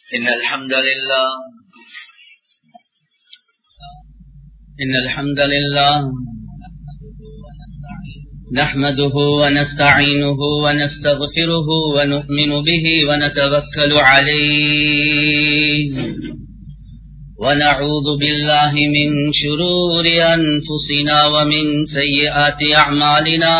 إن الحمد لله إن الحمد لله نحمده ونستعينه ونستغفره ونؤمن به ونتوكل عليه ونعوذ بالله من شرور أنفسنا ومن سيئات أعمالنا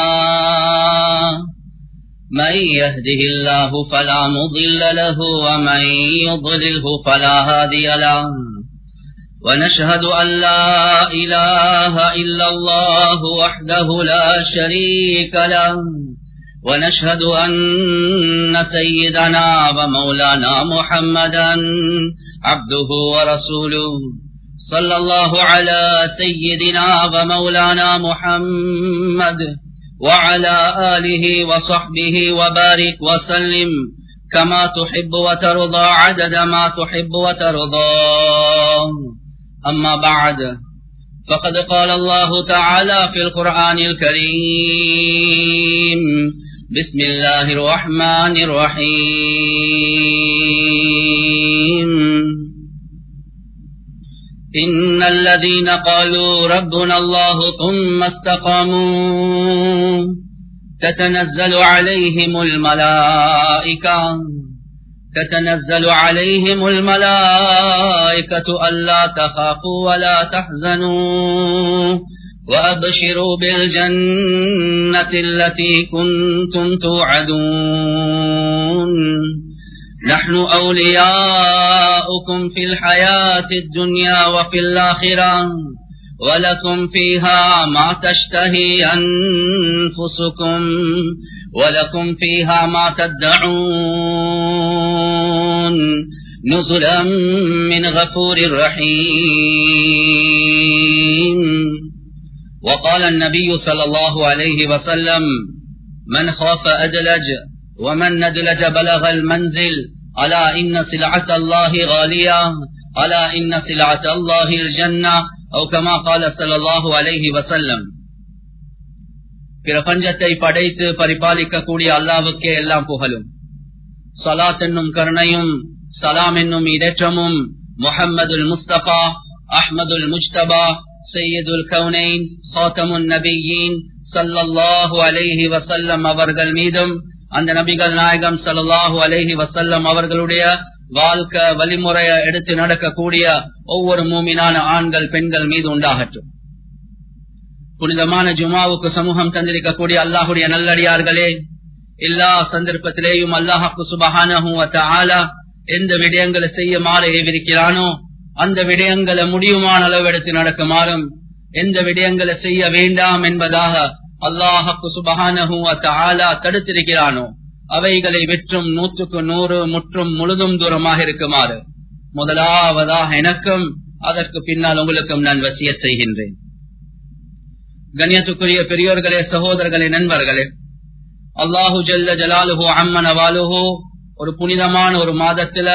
من يهده الله فلا مضل له ومن يضلله فلا هادي له ونشهد أن لا إله إلا الله وحده لا شريك له ونشهد أن سيدنا ومولانا محمدا عبده ورسوله صلى الله على سيدنا ومولانا محمد وعلى آله وصحبه وبارك وسلم كما تحب وترضى عدد ما تحب وترضى أما بعد فقد قال الله تعالى في القرآن الكريم بسم الله الرحمن الرحيم إن الذين قالوا ربنا الله ثم استقاموا تتنزل عليهم الملائكة تتنزل عليهم الملائكة ألا تخافوا ولا تحزنوا وأبشروا بالجنة التي كنتم توعدون نحن أولياؤكم في الحياة الدنيا وفي الآخرة ولكم فيها ما تشتهي أنفسكم ولكم فيها ما تدعون نزلا من غفور رحيم وقال النبي صلى الله عليه وسلم من خاف أدلج ومن ندلج بلغ المنزل ألا إن سلعة الله غالية ألا إن سلعة الله الجنة أو كما قال صلى الله عليه وسلم பிரபஞ்சத்தை படைத்து பரிபாலிக்கக்கூடிய அல்லாவுக்கே எல்லாம் புகழும் சலாத் என்னும் கருணையும் சலாம் என்னும் இடற்றமும் முஹம்மதுல் முஸ்தபா அஹ்மதுல் முஜ்தபா சையதுல் கவுனைன் ஹாத்தமுன் நபியின் சல்லல்லாஹு அலைஹி வசல்லம் அவர்கள் மீதும் அந்த நபிகள் நாயகம் சல்லாஹூ அலஹி வசல்லம் அவர்களுடைய வாழ்க்கை வழிமுறைய எடுத்து நடக்கக்கூடிய ஒவ்வொரு மூமினான ஆண்கள் பெண்கள் மீது உண்டாகட்டும் புனிதமான ஜுமாவுக்கு சமூகம் தந்திருக்கக்கூடிய அல்லாஹுடைய நல்லடியார்களே எல்லா சந்தர்ப்பத்திலேயும் அல்லாஹாக்கு சுபகான எந்த விடயங்களை செய்யுமாறு ஏவிருக்கிறானோ அந்த விடயங்களை முடியுமான அளவு எடுத்து நடக்குமாறும் எந்த விடயங்களை செய்ய வேண்டாம் என்பதாக அல்லாஹப்பு சுபகான தடுத்திருக்கிறானோ அவைகளை வெற்றும் நூற்றுக்கு நூறு முற்றும் முழுதும் தூரமாக இருக்குமாறு முதலாவதாக எனக்கும் அதற்கு பின்னால் உங்களுக்கும் நான் வசிய செய்கின்றேன் கண்ணியத்துக்குரிய பெரியோர்களே சகோதரர்களே நண்பர்களே அல்லாஹு ஜல்ல ஜலாலுஹோ அம்மன் அவாலுஹோ ஒரு புனிதமான ஒரு மாதத்துல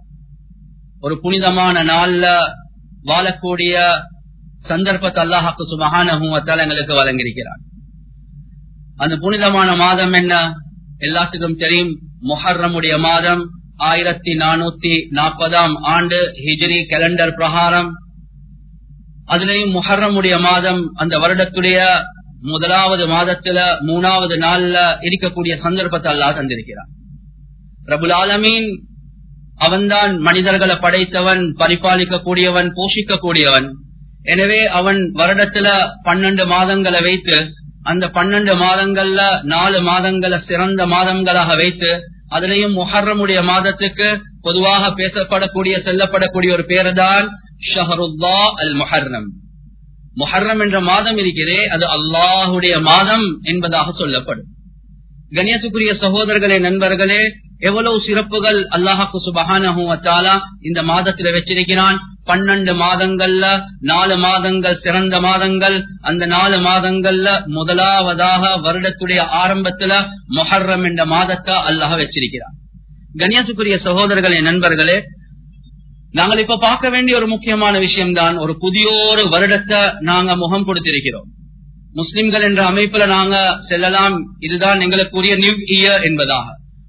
ஒரு புனிதமான நாள்ல வாழக்கூடிய சந்தர்ப்பத்தை அல்லாஹாக்கு சுபகான எங்களுக்கு வழங்கியிருக்கிறார் அந்த புனிதமான மாதம் என்ன எல்லாத்துக்கும் தெரியும் மொஹர்ரமுடைய மாதம் ஆயிரத்தி நானூத்தி நாற்பதாம் ஆண்டு ஹிஜ்ரி கேலண்டர் பிரகாரம் அதுலயும் முஹர்ரமுடைய மாதம் அந்த வருடத்துடைய முதலாவது மாதத்துல மூணாவது நாள்ல இருக்கக்கூடிய சந்தர்ப்பத்தை அல்லா தந்திருக்கிறார் பிரபுல் ஆலமீன் அவன்தான் மனிதர்களை படைத்தவன் பரிபாலிக்கக்கூடியவன் போஷிக்கக்கூடியவன் எனவே அவன் வருடத்துல பன்னெண்டு மாதங்களை வைத்து அந்த பன்னெண்டு மாதங்கள்ல நாலு மாதங்களை சிறந்த மாதங்களாக வைத்து அதுலயும் முஹர்ரமுடைய மாதத்துக்கு பொதுவாக பேசப்படக்கூடிய செல்லப்படக்கூடிய ஒரு பேர் தான் ஷஹருல்லா அல் முஹர்ரம் முஹர்ரம் என்ற மாதம் இருக்கிறே அது அல்லாஹுடைய மாதம் என்பதாக சொல்லப்படும் கணியத்துக்குரிய சகோதரர்களே நண்பர்களே எவ்வளவு சிறப்புகள் அல்லாஹாக்கு சுபகான இந்த மாதத்துல வச்சிருக்கிறான் பன்னெண்டு மாதங்கள்ல நாலு மாதங்கள் சிறந்த மாதங்கள் அந்த நாலு மாதங்கள்ல முதலாவதாக வருடத்துடைய ஆரம்பத்துல மொஹர்ரம் என்ற மாதத்தை அல்லாஹ் வச்சிருக்கிறான் கண்ணியத்துக்குரிய சகோதரர்களே நண்பர்களே நாங்கள் இப்ப பார்க்க வேண்டிய ஒரு முக்கியமான விஷயம்தான் ஒரு புதிய ஒரு வருடத்தை நாங்க முகம் கொடுத்திருக்கிறோம் முஸ்லிம்கள் என்ற அமைப்புல நாங்க செல்லலாம் இதுதான் எங்களுக்குரிய நியூ இயர் என்பதாக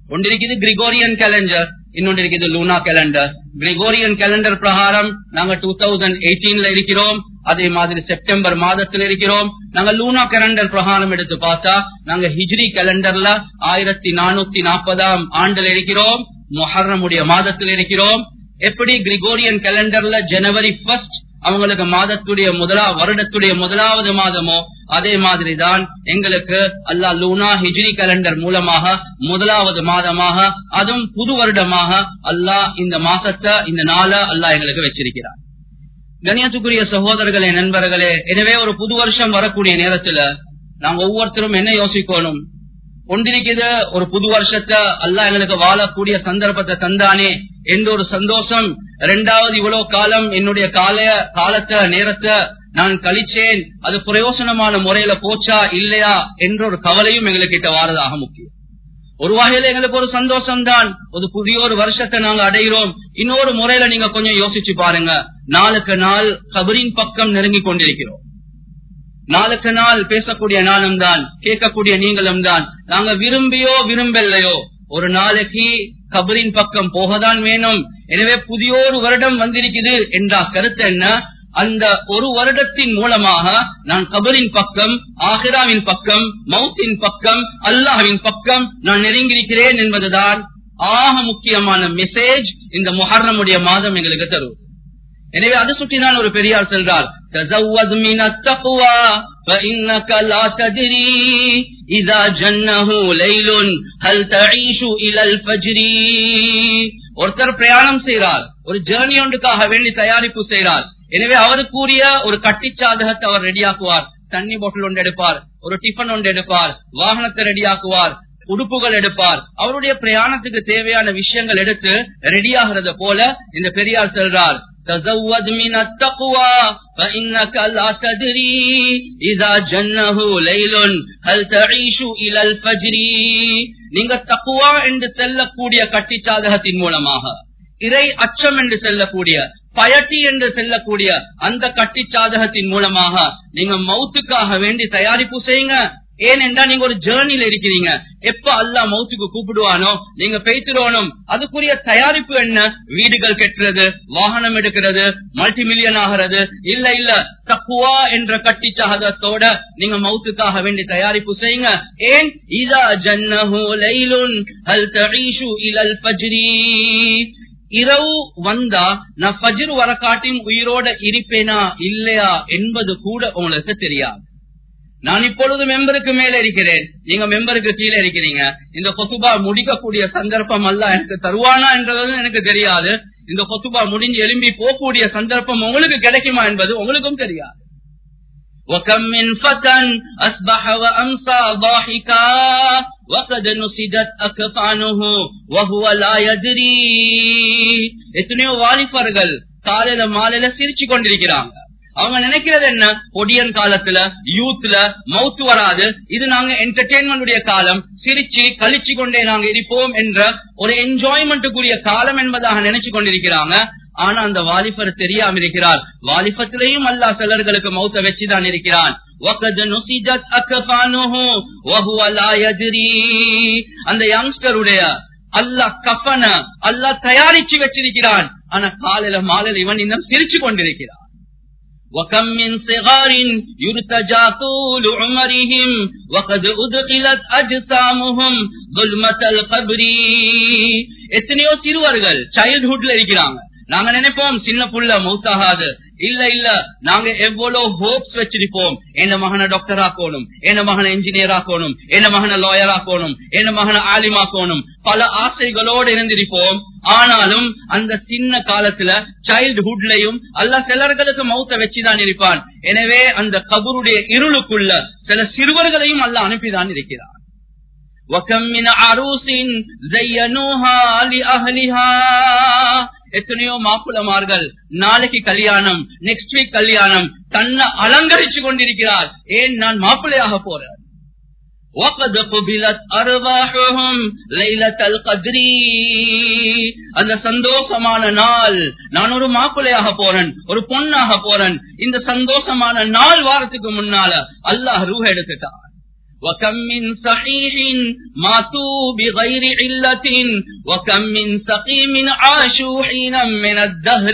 ஒன்று இருக்குது கிரிகோரியன் கேலண்டர் இன்னொன்று இருக்குது லூனா கேலண்டர் கிரிகோரியன் கேலண்டர் பிரகாரம் நாங்க டூ தௌசண்ட் எயிட்டீன்ல இருக்கிறோம் அதே மாதிரி செப்டம்பர் மாதத்தில் இருக்கிறோம் நாங்க லூனா கேலண்டர் பிரகாரம் எடுத்து பார்த்தா நாங்க ஹிஜ்ரி கேலண்டர்ல ஆயிரத்தி நானூத்தி நாற்பதாம் ஆண்டுல இருக்கிறோம் மொஹர்ரமுடைய மாதத்தில் இருக்கிறோம் எப்படி கிரிகோரியன் கேலண்டர்ல ஜனவரி ஃபர்ஸ்ட் அவங்களுக்கு மாதத்துடைய முதலா வருடத்துடைய முதலாவது மாதமோ அதே மாதிரிதான் எங்களுக்கு அல்லா லூனா ஹிஜ்ரி கேலண்டர் மூலமாக முதலாவது மாதமாக அதுவும் புது வருடமாக அல்லாஹ் இந்த மாசத்தை இந்த நாளை அல்லாஹ் எங்களுக்கு வச்சிருக்கிறார் கணியத்துக்குரிய சகோதரர்களே நண்பர்களே எனவே ஒரு புது வருஷம் வரக்கூடிய நேரத்துல நாங்க ஒவ்வொருத்தரும் என்ன யோசிக்கணும் ஒன்றிருக்குது ஒரு புது வருஷத்தை அல்லா எங்களுக்கு வாழக்கூடிய சந்தர்ப்பத்தை தந்தானே என்ற ஒரு சந்தோஷம் இரண்டாவது இவ்வளவு காலம் என்னுடைய காலைய காலத்தை நேரத்தை நான் கழிச்சேன் அது பிரயோசனமான முறையில போச்சா இல்லையா என்ற ஒரு கவலையும் எங்களுக்கு வாரதாக முக்கியம் ஒரு வகையில எங்களுக்கு ஒரு சந்தோஷம் தான் ஒரு புதிய ஒரு வருஷத்தை நாங்க அடைகிறோம் இன்னொரு முறையில நீங்க கொஞ்சம் யோசிச்சு பாருங்க நாளுக்கு நாள் கபரின் பக்கம் நெருங்கி கொண்டிருக்கிறோம் நாளுக்கு நாள் பேசக்கூடிய நாளும் தான் கேட்கக்கூடிய நீங்களும் தான் நாங்க விரும்பியோ விரும்பலையோ ஒரு நாளைக்கு கபரின் பக்கம் போகதான் வேணும் எனவே புதிய ஒரு வருடம் வந்திருக்குது என்ற கருத்து என்ன அந்த ஒரு வருடத்தின் மூலமாக நான் கபரின் பக்கம் ஆஹிராவின் பக்கம் மவுத்தின் பக்கம் அல்லாஹின் பக்கம் நான் நெருங்கியிருக்கிறேன் என்பதுதான் ஆக முக்கியமான மெசேஜ் இந்த முஹர்ரமுடைய மாதம் எங்களுக்கு தருவது எனவே அது சுற்றிதான் ஒரு பெரியார் சென்றார் تزود من التقوى فإنك لا تدري إذا جنه ليل هل تعيش إلى الفجر ஒருத்தர் பிரயாணம் செய்கிறார் ஒரு ஜேர்னி ஒன்றுக்காக வேண்டி தயாரிப்பு செய்கிறார் எனவே அவர் கூறிய ஒரு கட்டிச்சாதகத்தை அவர் ரெடியாக்குவார் தண்ணி பாட்டில் ஒன்று எடுப்பார் ஒரு டிஃபன் ஒன்று எடுப்பார் வாகனத்தை ரெடியாக்குவார் உடுப்புகள் எடுப்பார் அவருடைய பிரயாணத்துக்கு தேவையான விஷயங்கள் எடுத்து ரெடியாகிறத போல இந்த பெரியார் செல்றார் تزود من التقوى فإنك لا تدري إذا جنه ليل هل تعيش إلى الفجر நீங்க தக்குவா என்று செல்லக்கூடிய கட்டிச்சாதகத்தின் மூலமாக இறை அச்சம் என்று செல்லக்கூடிய பயட்டி என்று செல்லக்கூடிய அந்த கட்டிச்சாதகத்தின் மூலமாக நீங்க மவுத்துக்காக வேண்டி தயாரிப்பு செய்யுங்க ஏனென்றா நீங்க ஒரு ஜேர்னில இருக்கிறீங்க எப்ப அல்லா மவுத்துக்கு கூப்பிடுவானோ நீங்க பெய்த்திரோனும் அதுக்குரிய தயாரிப்பு என்ன வீடுகள் கெட்டுறது வாகனம் எடுக்கிறது மல்டி மில்லியன் ஆகிறது இல்ல இல்ல தக்குவா என்ற கட்டிச்சாதத்தோட நீங்க மவுத்துக்காக வேண்டி தயாரிப்பு செய்யுங்க ஏன் இதா ஜன்னஹு லைலுன் ஹல் தஈஷு இலல் ஃபஜ்ரி இரவு வந்தா நான் ஃபஜ்ர் வர காட்டியும் உயிரோட இருப்பேனா இல்லையா என்பது கூட உங்களுக்கு தெரியாது நான் இப்பொழுது மெம்பருக்கு மேல இருக்கிறேன் நீங்க மெம்பருக்கு கீழே இருக்கிறீங்க இந்த கொசுபா முடிக்கக்கூடிய சந்தர்ப்பம் அல்ல எனக்கு தருவானா என்றது எனக்கு தெரியாது இந்த கொசுபா முடிஞ்சு எழும்பி போகக்கூடிய சந்தர்ப்பம் உங்களுக்கு கிடைக்குமா என்பது உங்களுக்கும் தெரியாது وكم من فتى أصبح وأمسى ضاحكا وقد نسجت أكفانه وهو لا يدري எத்தனையோ வாலிபர்கள் காலையில மாலையில சிரிச்சு கொண்டிருக்கிறாங்க அவங்க நினைக்கிறது என்ன பொடியன் காலத்துல யூத்ல மவுத்து வராது இது நாங்க என்டர்டெயின்மெண்ட் காலம் சிரிச்சு கழிச்சு கொண்டே நாங்க இருப்போம் என்ற ஒரு என்ஜாய்மெண்ட்டுக்குரிய காலம் என்பதாக நினைச்சு கொண்டிருக்கிறாங்க ஆனா அந்த வாலிபர் தெரியாம இருக்கிறார் வாலிபத்திலையும் அல்லா சிலர்களுக்கு மௌத்த வச்சுதான் இருக்கிறான் அந்த யங்ஸ்டருடைய அல்லாஹ் கஃபன அல்லாஹ் தயாரிச்சு வச்சிருக்கிறான் ஆனா காலையில மாலையில இவன் இன்னும் சிரிச்சு கொண்டிருக்கிறான் وكم من صغار يرتجى طول عمرهم وقد أدخلت أجسامهم ظلمة القبر எத்தனையோ சிறுவர்கள் சைல்ட்ஹுட்ல இருக்கிறாங்க நாங்க நினைப்போம் சின்ன புள்ள மௌத்தாகாது இல்ல இல்ல நாங்க எவ்வளவு ஹோப்ஸ் வச்சிருப்போம் என்ன மகனை டாக்டர் ஆக்கணும் என்ன மகனை என்ஜினியர் ஆக்கணும் என்ன மகனை லாயர் ஆக்கணும் என்ன மகனை ஆலிமாக்கணும் பல ஆசைகளோடு இருந்திருப்போம் ஆனாலும் அந்த சின்ன காலத்துல சைல்ட்ஹுட்லயும் அல்ல சிலர்களுக்கு மௌத்த வச்சுதான் இருப்பான் எனவே அந்த கபருடைய இருளுக்குள்ள சில சிறுவர்களையும் அல்ல அனுப்பிதான் இருக்கிறான் وكم من عروس زينوها لأهلها எத்தனையோ மாப்பிளமார்கள் நாளைக்கு கல்யாணம் நெக்ஸ்ட் வீக் கல்யாணம் தன்னை அலங்கரிச்சு கொண்டிருக்கிறார் ஏன் நான் மாப்பிள்ளையாக போறேன் وقد قبلت أرواحهم ليلة القدر அந்த சந்தோஷமான நாள் நான் ஒரு மாப்பிள்ளையாக போறேன் ஒரு பொண்ணாக போறேன் இந்த சந்தோஷமான நாள் வாரத்துக்கு முன்னால அல்லாஹ் ரூஹ எடுத்துட்டான் وكم من صحيح ماتوا بغير علة وكم من سقيم عاشوا حينا من الدهر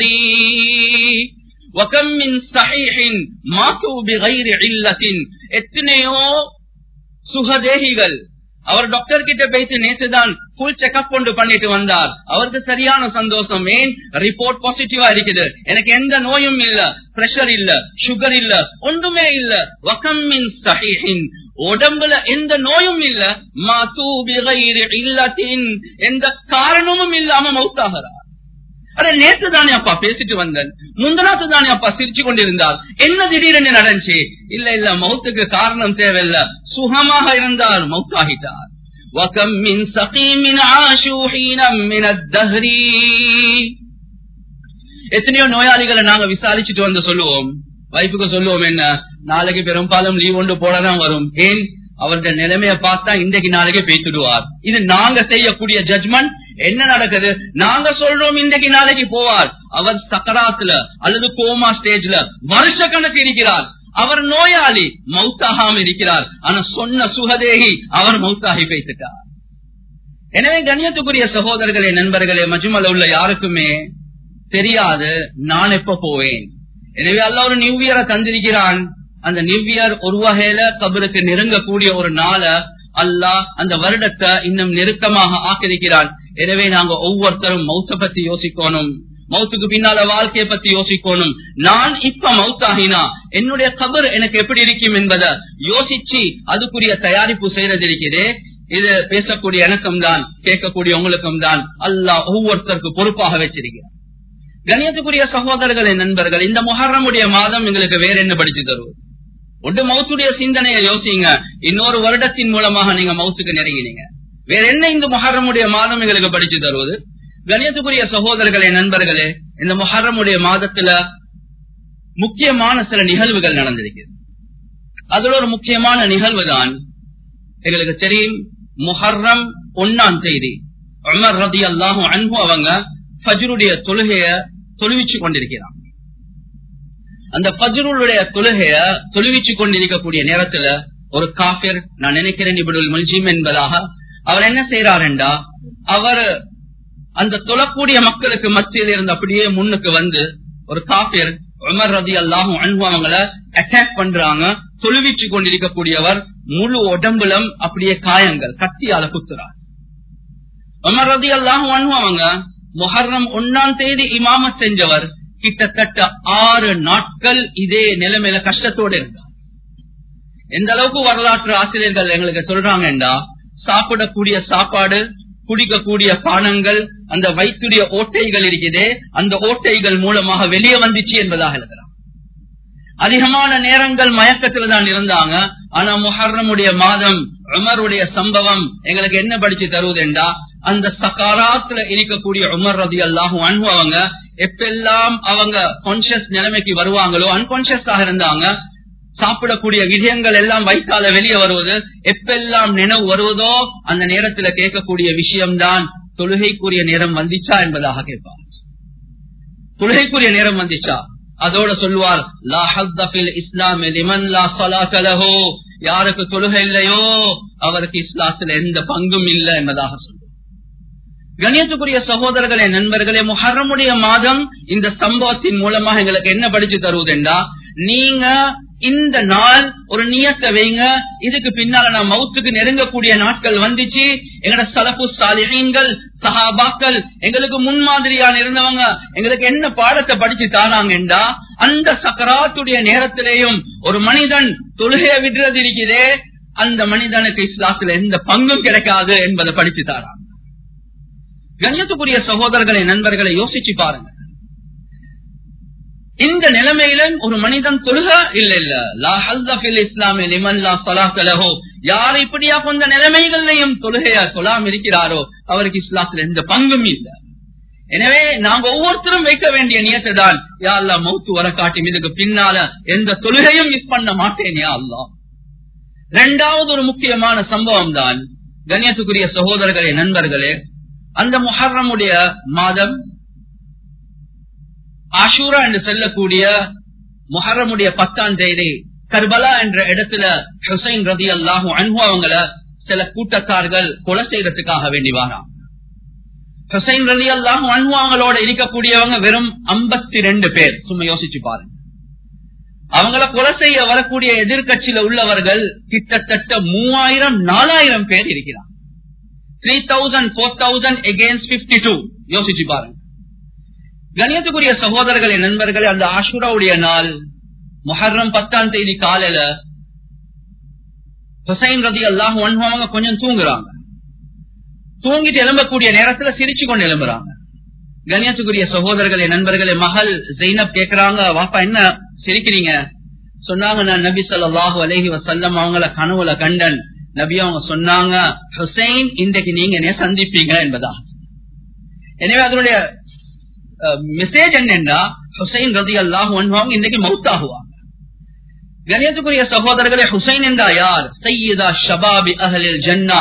وكم من صحيح ماتوا بغير علة எத்தனையோ சுகதேகிகள் அவர் டாக்டர் கிட்ட போயிட்டு நேற்று தான் ஃபுல் செக்அப் கொண்டு பண்ணிட்டு வந்தார் அவருக்கு சரியான சந்தோஷம் ஏன் ரிப்போர்ட் பாசிட்டிவா இருக்குது எனக்கு எந்த நோயும் இல்ல பிரஷர் இல்ல சுகர் இல்ல ஒன்றுமே இல்ல வகம்மின் சஹிஹின் உடம்புல எந்த நோயும் இல்ல மாதூபி இல்லத்தின் எந்த காரணமும் இல்லாம மௌத்தாகிறார் அட நேற்று தானே அப்பா பேசிட்டு வந்தேன் முந்தனாத்து தானே அப்பா சிரிச்சு கொண்டிருந்தார் என்ன திடீரென்று நடந்துச்சு இல்ல இல்ல மௌத்துக்கு காரணம் தேவையில்ல சுகமாக இருந்தார் மௌத்தாகிட்டார் وكم من سقيم عاشوا حينا من الدهر எத்தனையோ நோயாளிகளை நாங்க விசாரிச்சுட்டு வந்து சொல்லுவோம் வைஃபுக்கு சொல்லுவோம் என்ன நாளைக்கு பெரும்பாலும் லீவ் ஒன்று போடதான் வரும் ஏன் அவருடைய நிலைமைய பார்த்தா இன்றைக்கு நாளைக்கு பேசிடுவார் இது நாங்க செய்யக்கூடிய ஜட்மெண்ட் என்ன நடக்குது நாங்க சொல்றோம் இன்றைக்கு நாளைக்கு போவார் அவர் சக்கராத்துல அல்லது கோமா ஸ்டேஜ்ல வருஷ கணக்கு இருக்கிறார் அவர் நோயாளி மௌத்தாகாம இருக்கிறார் ஆனா சொன்ன சுகதேகி அவர் மௌத்தாகி பேசிட்டார் எனவே கண்ணியத்துக்குரிய சகோதரர்களே நண்பர்களே மஜுமல உள்ள யாருக்குமே தெரியாது நான் எப்ப போவேன் எனவே அல்ல ஒரு நியூ இயரை தந்திருக்கிறான் அந்த நியூ இயர் ஒரு வகையில கபருக்கு நெருங்கக்கூடிய ஒரு நாளை அல்லாஹ் அந்த வருடத்தை இன்னும் நெருக்கமாக ஆக்கிருக்கிறான் எனவே நாங்க ஒவ்வொருத்தரும் மௌத்த பத்தி யோசிக்கணும் மௌத்துக்கு பின்னால வாழ்க்கையை பத்தி யோசிக்கணும் நான் இப்ப மவுத்தாகினா என்னுடைய கபர் எனக்கு எப்படி இருக்கும் என்பதை யோசிச்சு அதுக்குரிய தயாரிப்பு செய்யறது இருக்கிறே இது பேசக்கூடிய எனக்கும் தான் கேட்கக்கூடிய உங்களுக்கும் தான் அல்லாஹ் ஒவ்வொருத்தருக்கு பொறுப்பாக வச்சிருக்கிறார் கணியத்துக்குரிய சகோதரர்களே நண்பர்கள் இந்த முஹர்ரமுடைய மாதம் எங்களுக்கு வேற என்ன படிச்சு தருவது ஒன்று மௌத்துடைய சிந்தனையை யோசிங்க இன்னொரு வருடத்தின் மூலமாக நீங்க மௌத்துக்கு நெருங்கினீங்க வேற என்ன இந்த முஹர்ரமுடைய மாதம் எங்களுக்கு படிச்சு தருவது கணியத்துக்குரிய சகோதரர்களே நண்பர்களே இந்த முஹர்ரமுடைய மாதத்துல முக்கியமான சில நிகழ்வுகள் நடந்திருக்கிறது அதுல ஒரு முக்கியமான நிகழ்வு தான் எங்களுக்கு தெரியும் முஹர்ரம் ஒன்னாம் தேதி உமர் ரதி அல்லாஹு அன்பு அவங்க ஃபஜ்ருடைய தொழுகைய தொழுவிச்சு கொண்டிருக்கிறான் அந்த ஃபஜ்ருடைய தொழுகைய தொழுவிச்சு கொண்டிருக்கக்கூடிய நேரத்துல ஒரு காபிர் நான் நினைக்கிறேன் இப்படி முல்ஜிம் என்பதாக அவர் என்ன செய்யறாருண்டா அவர் அந்த தொழக்கூடிய மக்களுக்கு மத்தியில் இருந்து அப்படியே முன்னுக்கு வந்து ஒரு காபிர் உமர் ரதி அல்லாஹும் அனுபவங்களை அட்டாக் பண்றாங்க தொழுவிச்சு கொண்டிருக்கக்கூடியவர் முழு உடம்புலம் அப்படியே காயங்கள் கத்தியால குத்துறார் உமர் ரதி அல்லாஹும் அனுபவங்க முஹர்ரம் ஒன்னாம் தேதி இமாம செஞ்சவர் கிட்டத்தட்ட ஆறு நாட்கள் இதே நிலைமையில கஷ்டத்தோடு இருந்தார் எந்த அளவுக்கு வரலாற்று ஆசிரியர்கள் எங்களுக்கு சொல்றாங்கடா சாப்பிடக்கூடிய சாப்பாடு குடிக்கக்கூடிய பானங்கள் அந்த வயிற்றுடைய ஓட்டைகள் இருக்குதே அந்த ஓட்டைகள் மூலமாக வெளியே வந்துச்சு என்பதாக எழுதுறாங்க அதிகமான நேரங்கள் மயக்கத்துல தான் இருந்தாங்க ஆனா முஹர்ரமுடைய மாதம் உமருடைய சம்பவம் எங்களுக்கு என்ன படிச்சு தருவதுண்டா அந்த சகாராத்துல இருக்கக்கூடிய உமர் ரதி அல்லாஹும் அன்பு அவங்க எப்பெல்லாம் அவங்க கான்சியஸ் நிலைமைக்கு வருவாங்களோ அன்கான்சியஸாக இருந்தாங்க சாப்பிடக்கூடிய விஜயங்கள் எல்லாம் வயிற்றால வெளியே வருவது எப்பெல்லாம் நினைவு வருவதோ அந்த நேரத்துல கேட்கக்கூடிய விஷயம்தான் தொழுகைக்குரிய நேரம் வந்துச்சா என்பதாக கேட்பார் தொழுகைக்குரிய நேரம் வந்துச்சா அதோட சொல்லுவார் லா ஹத்தபில் இஸ்லாம் லிமன் லா ஸலாத லஹு யாருக்கு தொழுகை இல்லையோ அவருக்கு இஸ்லாத்துல எந்த பங்கும் இல்லை என்பதாக சொல்லுவார் கணியத்துக்குரிய சகோதரர்களே நண்பர்களே முஹர்ரமுடைய மாதம் இந்த சம்பவத்தின் மூலமாக எங்களுக்கு என்ன படிச்சு தருவதுண்டா நீங்க இந்த நாள் ஒரு நியத்தை வைங்க இதுக்கு பின்னால நான் மவுத்துக்கு நெருங்கக்கூடிய நாட்கள் வந்துச்சு எங்கட சலப்பு சாலிகள் சஹாபாக்கள் எங்களுக்கு முன்மாதிரியான இருந்தவங்க எங்களுக்கு என்ன பாடத்தை படிச்சு தாராங்கண்டா அந்த சக்கராத்துடைய நேரத்திலேயும் ஒரு மனிதன் தொழுகையை விடுறது இருக்குதே அந்த மனிதனுக்கு இஸ்லாத்துல எந்த பங்கும் கிடைக்காது என்பதை படிச்சு தாராங்க கண்ணியத்துக்குரிய சகோதரர்களை நண்பர்களை யோசிச்சு பாருங்க இந்த நிலைமையில ஒரு மனிதன் தொழுக இல்ல இல்ல இஸ்லாமிய யார் இப்படியா கொஞ்ச நிலைமைகள்லையும் தொழுகையா தொழாம இருக்கிறாரோ அவருக்கு இஸ்லாத்துல எந்த பங்கும் இல்ல எனவே நாங்க ஒவ்வொருத்தரும் வைக்க வேண்டிய நியத்தை தான் யா அல்லா மௌத்து வர காட்டும் இதுக்கு பின்னால எந்த தொழுகையும் மிஸ் பண்ண மாட்டேன் யா அல்லா இரண்டாவது ஒரு முக்கியமான சம்பவம் தான் கண்ணியத்துக்குரிய சகோதரர்களே நண்பர்களே அந்த முஹர்ரமுடைய மாதம் ஆஷூரா என்று சொல்லக்கூடிய முஹர்ரமுடைய பத்தாம் தேதி கர்பலா என்ற இடத்துல ஹுசைன் ரதி அல்லாஹு அன்பு அவங்கள சில கூட்டத்தார்கள் கொலை செய்யறதுக்காக வேண்டி வாராம் ஹுசைன் ரதி அல்லாஹு அன்பு அவங்களோட இருக்கக்கூடியவங்க வெறும் ஐம்பத்தி ரெண்டு பேர் சும்மா யோசிச்சு பாருங்க அவங்கள கொலை செய்ய வரக்கூடிய எதிர்கட்சியில உள்ளவர்கள் கிட்டத்தட்ட மூவாயிரம் நாலாயிரம் பேர் இருக்கிறார் three thousand four thousand against fifty two யோசிச்சு பாருங்க கணியத்துக்குரிய சகோதரர்களே நண்பர்களே அந்த ஆஷுராவுடைய நாள் மொஹர்ரம் பத்தாம் தேதி காலையில ஹுசைன் ரதி அல்லாஹ் அவங்க கொஞ்சம் தூங்குறாங்க தூங்கிட்டு எழும்பக்கூடிய நேரத்துல சிரிச்சு கொண்டு எழும்புறாங்க கணியத்துக்குரிய சகோதரர்களே நண்பர்களே மகள் ஜெயினப் கேக்குறாங்க வாப்பா என்ன சிரிக்கிறீங்க சொன்னாங்க நான் நபி சொல்லாஹு அலஹி வசல்லம் அவங்கள கனவுல கண்டன் நபி அவங்க சொன்னாங்க ஹுசைன் இன்றைக்கு நீங்க என்ன சந்திப்பீங்க என்பதா எனவே அதனுடைய மெசேஜ் என்னன்னா ஹுசைன் ரதி அல்லாஹ் அவங்க இன்றைக்கு மவுத்தாகுவாங்க கணியத்துக்குரிய சகோதரர்களே ஹுசைன் என்றா யார் சையீதா ஷபாபி அஹலில் ஜன்னா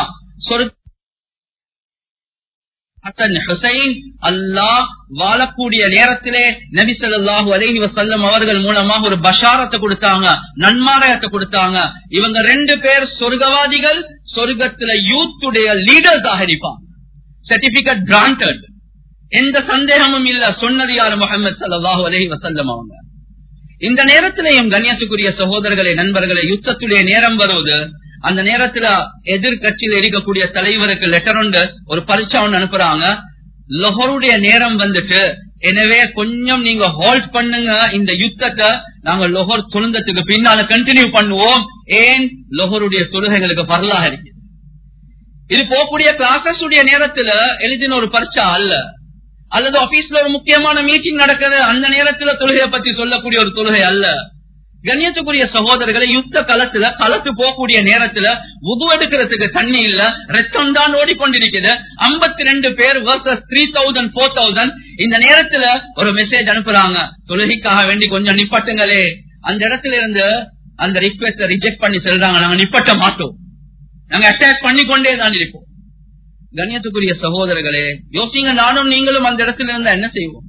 ஹசன் ஹுசைன் அல்லாஹ் வாழக்கூடிய நேரத்திலே நபி சொல்லாஹு அலைஹி வசல்லம் அவர்கள் மூலமாக ஒரு பஷாரத்தை கொடுத்தாங்க நன்மாராயத்தை கொடுத்தாங்க இவங்க ரெண்டு பேர் சொர்க்கவாதிகள் சொர்க்கத்துல யூத்துடைய லீடர்ஸாக இருப்பாங்க சர்டிபிகேட் கிராண்டட் எந்த சந்தேகமும் இல்ல சொன்னது யார் முகமது சல்லாஹூ அலஹி வசல்லம் அவங்க இந்த நேரத்திலேயும் கண்ணியத்துக்குரிய சகோதரர்களே நண்பர்களே யுத்தத்துடைய நேரம் வருவது அந்த நேரத்துல எதிர்கட்சியில் இருக்கக்கூடிய தலைவருக்கு லெட்டர் உண்டு ஒரு பரீட்சா ஒன்று அனுப்புறாங்க லொஹருடைய நேரம் வந்துட்டு எனவே கொஞ்சம் நீங்க ஹோல்ட் பண்ணுங்க இந்த யுத்தத்தை நாங்க லொஹர் தொழுந்தத்துக்கு பின்னால கண்டினியூ பண்ணுவோம் ஏன் லொஹருடைய தொழுகைகளுக்கு பரலாக இருக்கு இது போகக்கூடிய கிளாஸஸ் உடைய நேரத்துல எழுதின ஒரு பரீட்சா அல்ல அல்லது ஆபீஸ்ல ஒரு முக்கியமான மீட்டிங் நடக்குது அந்த நேரத்துல தொழுகையை பத்தி சொல்லக்கூடிய ஒரு தொழுகை அல்ல கண்ணியத்துக்குரிய சகோதரர்களை யுத்த களத்துல களத்து போகக்கூடிய நேரத்துல உது எடுக்கிறதுக்கு தண்ணி இல்ல ரத்தம் தான் ஓடிக்கொண்டிருக்குது ஐம்பத்தி ரெண்டு பேர் versus three thousand four thousand இந்த நேரத்துல ஒரு மெசேஜ் அனுப்புறாங்க தொழுகைக்காக வேண்டி கொஞ்சம் நிப்பட்டுங்களே அந்த இடத்துல இருந்து அந்த ரிக்வெஸ்ட ரிஜெக்ட் பண்ணி சொல்றாங்க நாங்க நிப்பட்ட மாட்டோம் நாங்க அட்டாக் பண்ணி கொண்டே தான் இருப்போம் கண்ணியத்துக்குரிய சகோதரர்களே யோசிங்க நானும் நீங்களும் அந்த இடத்துல இருந்தா என்ன செய்வோம்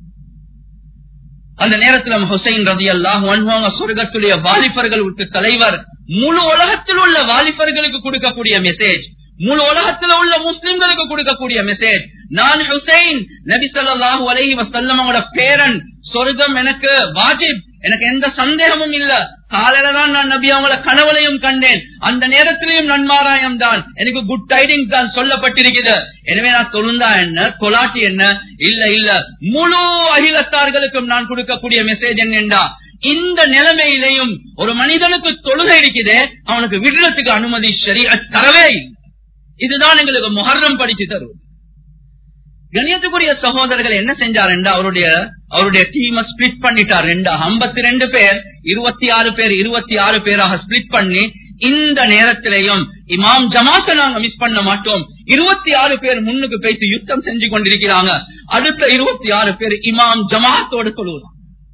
அந்த நேரத்தில் ஹுசைன் ரதி அல்லாஹ் சொர்க்கத்துடைய வாலிபர்களுக்கு தலைவர் முழு உலகத்தில் உள்ள வாலிபர்களுக்கு கொடுக்கக்கூடிய மெசேஜ் முழு உலகத்தில் உள்ள முஸ்லிம்களுக்கு கொடுக்கக்கூடிய மெசேஜ் நான் ஹுசைன் நபி சொல்லாஹு அலஹி வசல்லமோட பேரன் சொர்க்கம் எனக்கு வாஜிப் எனக்கு எந்த சந்தேகமும் இல்ல காலையில தான் நான் நபி அவங்கள கனவுலையும் கண்டேன் அந்த நேரத்திலையும் நன்மாராயம் தான் எனக்கு குட் டைடிங்ஸ் தான் சொல்லப்பட்டிருக்கிறது எனவே நான் தொழுந்தா என்ன தொலாட்டி என்ன இல்ல இல்ல முழு அகிலத்தார்களுக்கும் நான் கொடுக்கக்கூடிய மெசேஜ் என்னென்றா இந்த நிலைமையிலையும் ஒரு மனிதனுக்கு தொழுகை இருக்குதே அவனுக்கு விடுறதுக்கு அனுமதி சரி தரவே இல்லை இதுதான் எங்களுக்கு முகர்ணம் படிச்சு தருவது கணியத்துக்குரிய சகோதரர்கள் என்ன செஞ்சார் என்றா அவருடைய அவருடைய டீமை ஸ்பிளிட் பண்ணிட்டார் ரெண்டா ஐம்பத்தி ரெண்டு பேர் இருபத்தி ஆறு பேர் இருபத்தி ஆறு பேராக ஸ்பிளிட் பண்ணி இந்த நேரத்திலையும் இமாம் ஜமாத்தை நாங்க மிஸ் பண்ண மாட்டோம் இருபத்தி ஆறு பேர் முன்னுக்கு பேசி யுத்தம் செஞ்சு கொண்டிருக்கிறாங்க அடுத்த இருபத்தி ஆறு பேர் இமாம் ஜமாத்தோடு சொல்லுவாங்க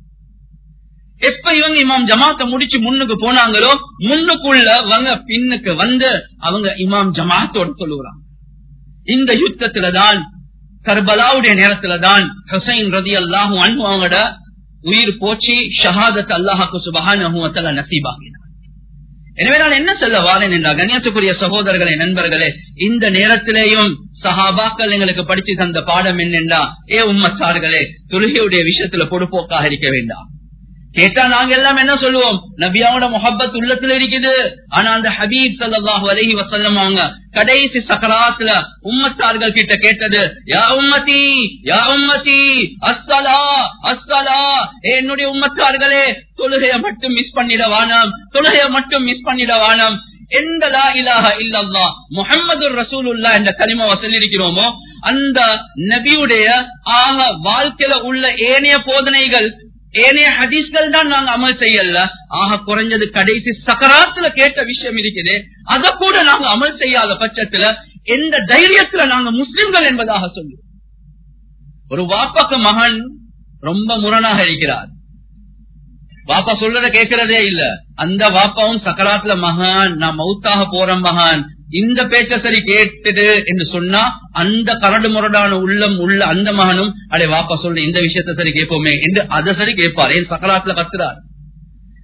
எப்ப இவங்க இமாம் ஜமாத்தை முடிச்சு முன்னுக்கு போனாங்களோ முன்னுக்குள்ள அவங்க பின்னுக்கு வந்து அவங்க இமாம் ஜமாத்தோடு சொல்லுறாங்க இந்த யுத்தத்துல தான் கர்பலாவுடைய நேரத்துல தான் ஹுசைன் ரதி அல்லாஹு அன்பு அவங்களோட உயிர் போச்சு ஷஹாதத் அல்லாஹாக்கு சுபஹான நசீபாகினார் எனவே நான் என்ன சொல்ல வாரேன் என்றால் கண்ணியத்துக்குரிய சகோதரர்களே நண்பர்களே இந்த நேரத்திலேயும் சஹாபாக்கள் எங்களுக்கு படிச்சு தந்த பாடம் என்னென்றா ஏ உம்மத்தார்களே தொழுகையுடைய விஷயத்துல பொடுப்போக்காக இருக்க வேண்டாம் கேட்டா நாங்க எல்லாம் என்ன சொல்லுவோம் நபியாவோட முகப்பத் உள்ளத்துல இருக்குது ஆனா அந்த ஹபீப் சல்லாஹு அலஹி வசல்லம் அவங்க கடைசி சக்கராத்துல உம்மத்தார்கள் கிட்ட கேட்டது யா உம்மதி யா உம்மதி அஸ்ஸலா அஸ்ஸலா என்னுடைய உம்மத்தார்களே தொழுகைய மட்டும் மிஸ் பண்ணிட வானம் தொழுகைய மட்டும் மிஸ் பண்ணிட வானம் எந்த லா இலாஹ இல்லல்லா முஹம்மது ரசூலுல்லா என்ற கனிமாவை சொல்லியிருக்கிறோமோ அந்த நபியுடைய ஆக வாழ்க்கையில உள்ள ஏனைய போதனைகள் ஏனைய ஹதீஸ்கள் தான் நாங்க அமல் செய்யல ஆக குறைஞ்சது கடைசி சக்கராத்துல கேட்ட விஷயம் இருக்குது அத கூட நாங்க அமல் செய்யாத பட்சத்துல எந்த தைரியத்துல நாங்க முஸ்லிம்கள் என்பதாக சொல்லுவோம் ஒரு வாப்பாக்கு மகன் ரொம்ப முரணாக இருக்கிறார் வாப்பா சொல்றத கேட்கறதே இல்ல அந்த வாப்பாவும் சக்கராத்துல மகான் நான் மவுத்தாக போறேன் மகான் இந்த பேச்ச சரி கேட்டுடு என்று சொன்னா அந்த கரடு முரடான உள்ளம் உள்ள அந்த மகனும் அடே வாப்பா சொல்ற இந்த விஷயத்த சரி கேட்போமே என்று அதை சரி கேட்பார் ஏன் சக்கராத்துல கத்துறார்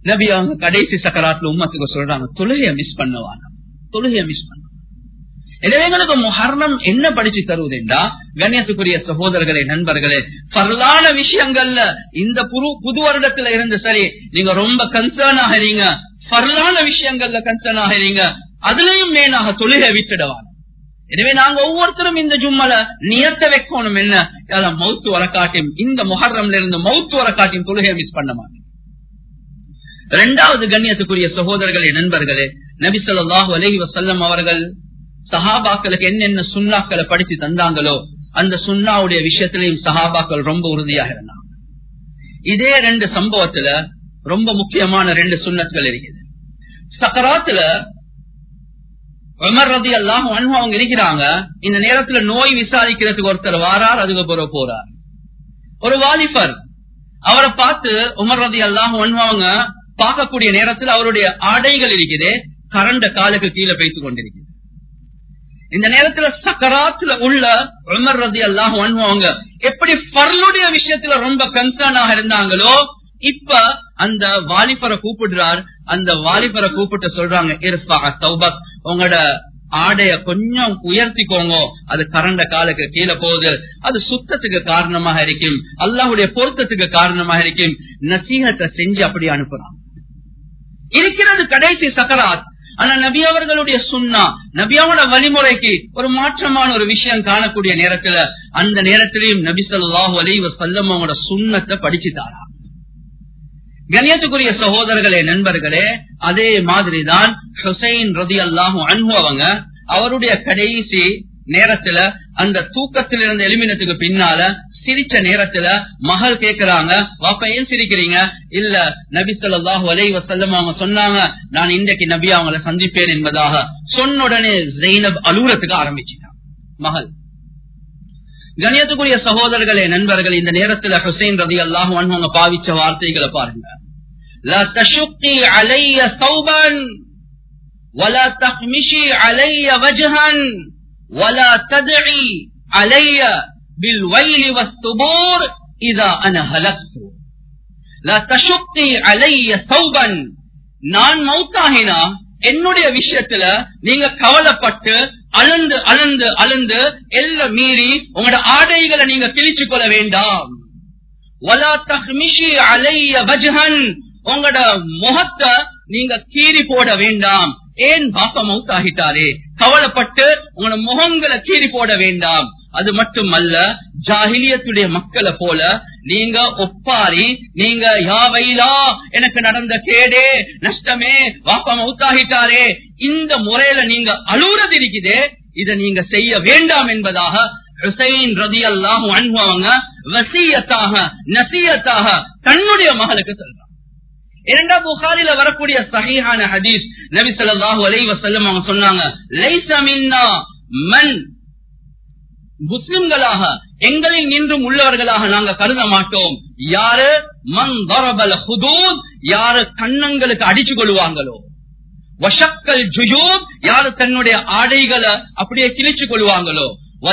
நபி அவங்க கடைசி சக்கராத்துல உம்மத்துக்கு சொல்றாங்க தொழுகைய மிஸ் பண்ணுவாங்க தொழுகைய மிஸ் பண்ணுவாங்க எனவே எங்களுக்கு முஹர்ரம் என்ன படிச்சு தருவதுண்டா கண்ணியத்துக்குரிய சகோதரர்களே நண்பர்களே பரலான விஷயங்கள்ல இந்த புது புது வருடத்துல இருந்து சரி நீங்க ரொம்ப கன்சர்ன் ஆகிறீங்க பரலான விஷயங்கள்ல கன்சர்ன் ஆகிறீங்க அதுலயும் மேனாக தொழுகை விட்டுடுவாங்க எனவே நாங்க ஒவ்வொருத்தரும் இந்த ஜும்மல நியத்த வைக்கணும் என்ன அதான் மவுத்து வரக்காட்டியும் இந்த முஹர்ரம்ல இருந்து மவுத்து வரக்காட்டியும் தொழுகையை மிஸ் பண்ண மாட்டேன் இரண்டாவது கண்ணியத்துக்குரிய சகோதரர்களே நண்பர்களே நபி ஸல்லல்லாஹு அலைஹி வஸல்லம் அவர்கள் சஹாபாக்களுக்கு என்னென்ன சுண்ணாக்களை படிச்சு தந்தாங்களோ அந்த சுண்ணாவுடைய விஷயத்திலையும் சஹாபாக்கள் ரொம்ப உறுதியாக இருந்தாங்க இதே ரெண்டு சம்பவத்துல ரொம்ப முக்கியமான ரெண்டு சுண்ணத்துகள் இருக்குது சக்கராத்துல உமர் ரதி அல்லாஹ் அவங்க இருக்கிறாங்க இந்த நேரத்துல நோய் விசாரிக்கிறதுக்கு ஒருத்தர் வாரார் அதுக்கு பிறகு போறார் ஒரு வாலிபர் அவரை பார்த்து உமர் ரதி அல்லாஹ் அவங்க பார்க்கக்கூடிய நேரத்தில் அவருடைய ஆடைகள் இருக்குது கரண்ட காலுக்கு கீழே பேசிக் கொண்டிருக்கிறது இந்த நேரத்துல சக்கராத்துல உள்ள உமர் ரதி அல்லாஹ் அவங்க எப்படி பர்லுடைய விஷயத்துல ரொம்ப கன்சர்னாக இருந்தாங்களோ இப்ப அந்த வாலிபரை கூப்பிடுறார் அந்த வாலிபரை கூப்பிட்டு சொல்றாங்க இருப்பா தௌபத் உங்களோட ஆடைய கொஞ்சம் உயர்த்திக்கோங்க அது கரண்ட காலுக்கு கீழே போகுது அது சுத்தத்துக்கு காரணமாக இருக்கும் அல்லாஹுடைய பொருத்தத்துக்கு காரணமாக இருக்கும் நசீகத்தை செஞ்சு அப்படி அனுப்புறான் இருக்கிறது கடைசி சக்கராத் ஆனா நபி அவர்களுடைய சுண்ணா நபியாவோட வழிமுறைக்கு ஒரு மாற்றமான ஒரு விஷயம் காணக்கூடிய நேரத்துல அந்த நேரத்திலையும் நபி சொல்லாஹு அலைவ செல்லம் அவங்களோட சுண்ணத்தை படிச்சுட்டாரா கண்ணியத்துக்குரிய சகோதரர்களே நண்பர்களே அதே மாதிரிதான் ஹுசைன் ரதி அல்லாஹு அன்பு அவங்க அவருடைய கடைசி நேரத்துல அந்த தூக்கத்திலிருந்து எலிமினத்துக்கு பின்னால சிரிச்ச நேரத்துல மகள் கேக்குறாங்க வாப்பா ஏன் சிரிக்கிறீங்க இல்ல நபி சொல்லாஹு அலை வசல்லம் அவங்க சொன்னாங்க நான் இன்றைக்கு நபி அவங்கள சந்திப்பேன் என்பதாக சொன்ன உடனே ஜெயினப் அலுவலத்துக்கு ஆரம்பிச்சிட்டான் மகள் கணியத்துக்குரிய சகோதரர்களே நண்பர்கள் இந்த நேரத்துல ஹுசைன் ரதி அல்லாஹு அவங்க பாவிச்ச வார்த்தைகளை பாருங்க لا تشقي علي ثوبا ولا تخمشي علي وجها ولا تدعي علي بالويل والثبور إذا أنا هلكت لا تشقي علي ثوبا நான் மௌத்தாகினா என்னுடைய விஷயத்துல நீங்க கவலைப்பட்டு அழுந்து அழுந்து அழுந்து எல்லாம் மீறி உங்களோட ஆடைகளை நீங்க கிழிச்சு கொள்ள வேண்டாம் உங்களோட முகத்தை நீங்க கீறி போட வேண்டாம் ஏன் பாப்பா மவுத்தாகிட்டாரே கவலைப்பட்டு உங்களோட முகங்களை கீறி போட வேண்டாம் அது மட்டுமல்ல ஜாகிலியத்துடைய மக்களை போல நீங்க ஒப்பாரி நீங்க யாவைலா எனக்கு நடந்த கேடே நஷ்டமே வாப்பா மவுத்தாகிட்டாரே இந்த முறையில நீங்க அழுறது இருக்குதே இதை நீங்க செய்ய வேண்டாம் என்பதாக ஹுசைன் ரதி அல்லாஹு அன்பவங்க வசியத்தாக நசியத்தாக தன்னுடைய மகளுக்கு சொல்றாங்க இரண்டாம் புகாரில வரக்கூடிய சஹீஹான ஹதீஸ் நபி ஸல்லல்லாஹு அலைஹி வஸல்லம் அவங்க சொன்னாங்க லைஸ மின்னா மன் முஸ்லிம்களாக எங்களில் நின்றும் உள்ளவர்களாக நாங்க கருத மாட்டோம் யாரு மன் தரபல் ஹுதூத் யாரு கண்ணங்களுக்கு அடிச்சு கொள்வாங்களோ வஷக்கல் ஜுயூப் யாரு தன்னுடைய ஆடைகளை அப்படியே கிழிச்சு கொள்வாங்களோ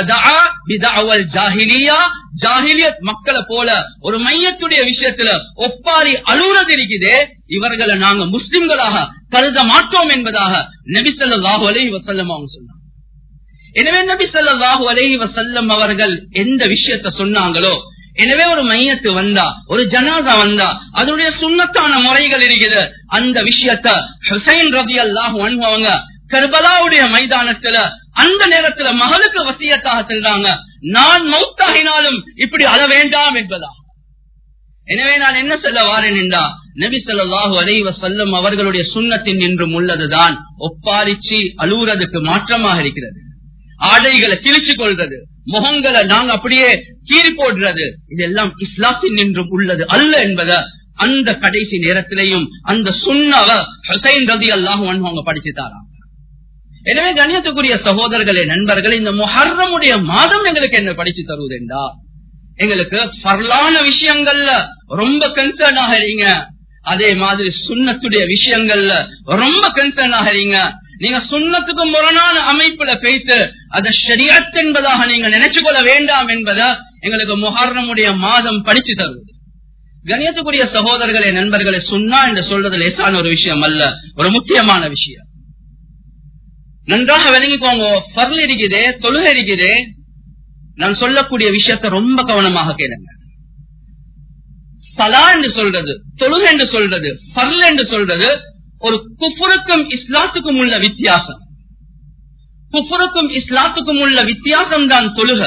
மக்களை போல ஒரு மையத்துடைய விஷயத்துல ஒப்பாரி அலுவலது இருக்குதே இவர்களை நாங்க முஸ்லிம்களாக கருத மாட்டோம் என்பதாக நபிசல்லாஹு அலஹி வசல்லம் அவங்க சொன்னாங்க எனவே நபி சொல்லாஹு அலஹி வசல்லம் அவர்கள் எந்த விஷயத்த சொன்னாங்களோ எனவே ஒரு மையத்து வந்தா ஒரு ஜனாதா வந்தா அதனுடைய சுண்ணத்தான முறைகள் இருக்குது அந்த விஷயத்த ஹுசைன் ரபி அல்லாஹு அவங்க கர்பலாவுடைய மைதானத்துல அந்த நேரத்துல மகளுக்கு வசியத்தாக செல்றாங்க நான் மௌத்தாகினாலும் இப்படி அழ வேண்டாம் என்பதா எனவே நான் என்ன சொல்ல வாரேன் என்றா நபி சொல்லாஹு அலைவ செல்லும் அவர்களுடைய சுண்ணத்தின் என்றும் உள்ளதுதான் ஒப்பாரிச்சு அழுவுறதுக்கு மாற்றமாக இருக்கிறது ஆடைகளை கிழிச்சு கொள்றது முகங்களை நாங்க அப்படியே கீறி போடுறது இதெல்லாம் இஸ்லாத்தின் என்றும் உள்ளது அல்ல என்பத அந்த கடைசி நேரத்திலையும் அந்த சுண்ணவ ஹுசைன் ரதி அல்லாஹ் அவங்க படிச்சுட்டாராம் எனவே கண்ணியத்துக்குரிய சகோதரர்களே நண்பர்கள் இந்த முஹர்ரமுடைய மாதம் எங்களுக்கு என்ன படிச்சு தருவதுண்டா எங்களுக்கு பரலான விஷயங்கள்ல ரொம்ப கன்சர்ன் ஆகிறீங்க அதே மாதிரி சுண்ணத்துடைய விஷயங்கள்ல ரொம்ப கன்சர்ன் ஆகிறீங்க நீங்க சுண்ணத்துக்கு முரணான அமைப்புல பேத்து அதை ஷரியத் என்பதாக நீங்க நினைச்சு கொள்ள வேண்டாம் என்பதை எங்களுக்கு முஹர்ரமுடைய மாதம் படிச்சு தருவது கணியத்துக்குரிய சகோதரர்களே நண்பர்களே சுண்ணா என்று சொல்றது லேசான ஒரு விஷயம் அல்ல ஒரு முக்கியமான விஷயம் நன்றாக விளங்கிக்கோங்க பர்ல் இருக்குதே தொழுகை இருக்குதே நான் சொல்லக்கூடிய விஷயத்தை ரொம்ப கவனமாக கேளுங்க சலா என்று சொல்றது தொழுகை என்று சொல்றது பர்ல் என்று சொல்றது ஒரு குஃபுருக்கும் இஸ்லாத்துக்கும் உள்ள வித்தியாசம் குஃபுருக்கும் இஸ்லாத்துக்கும் உள்ள வித்தியாசம் தான் தொழுக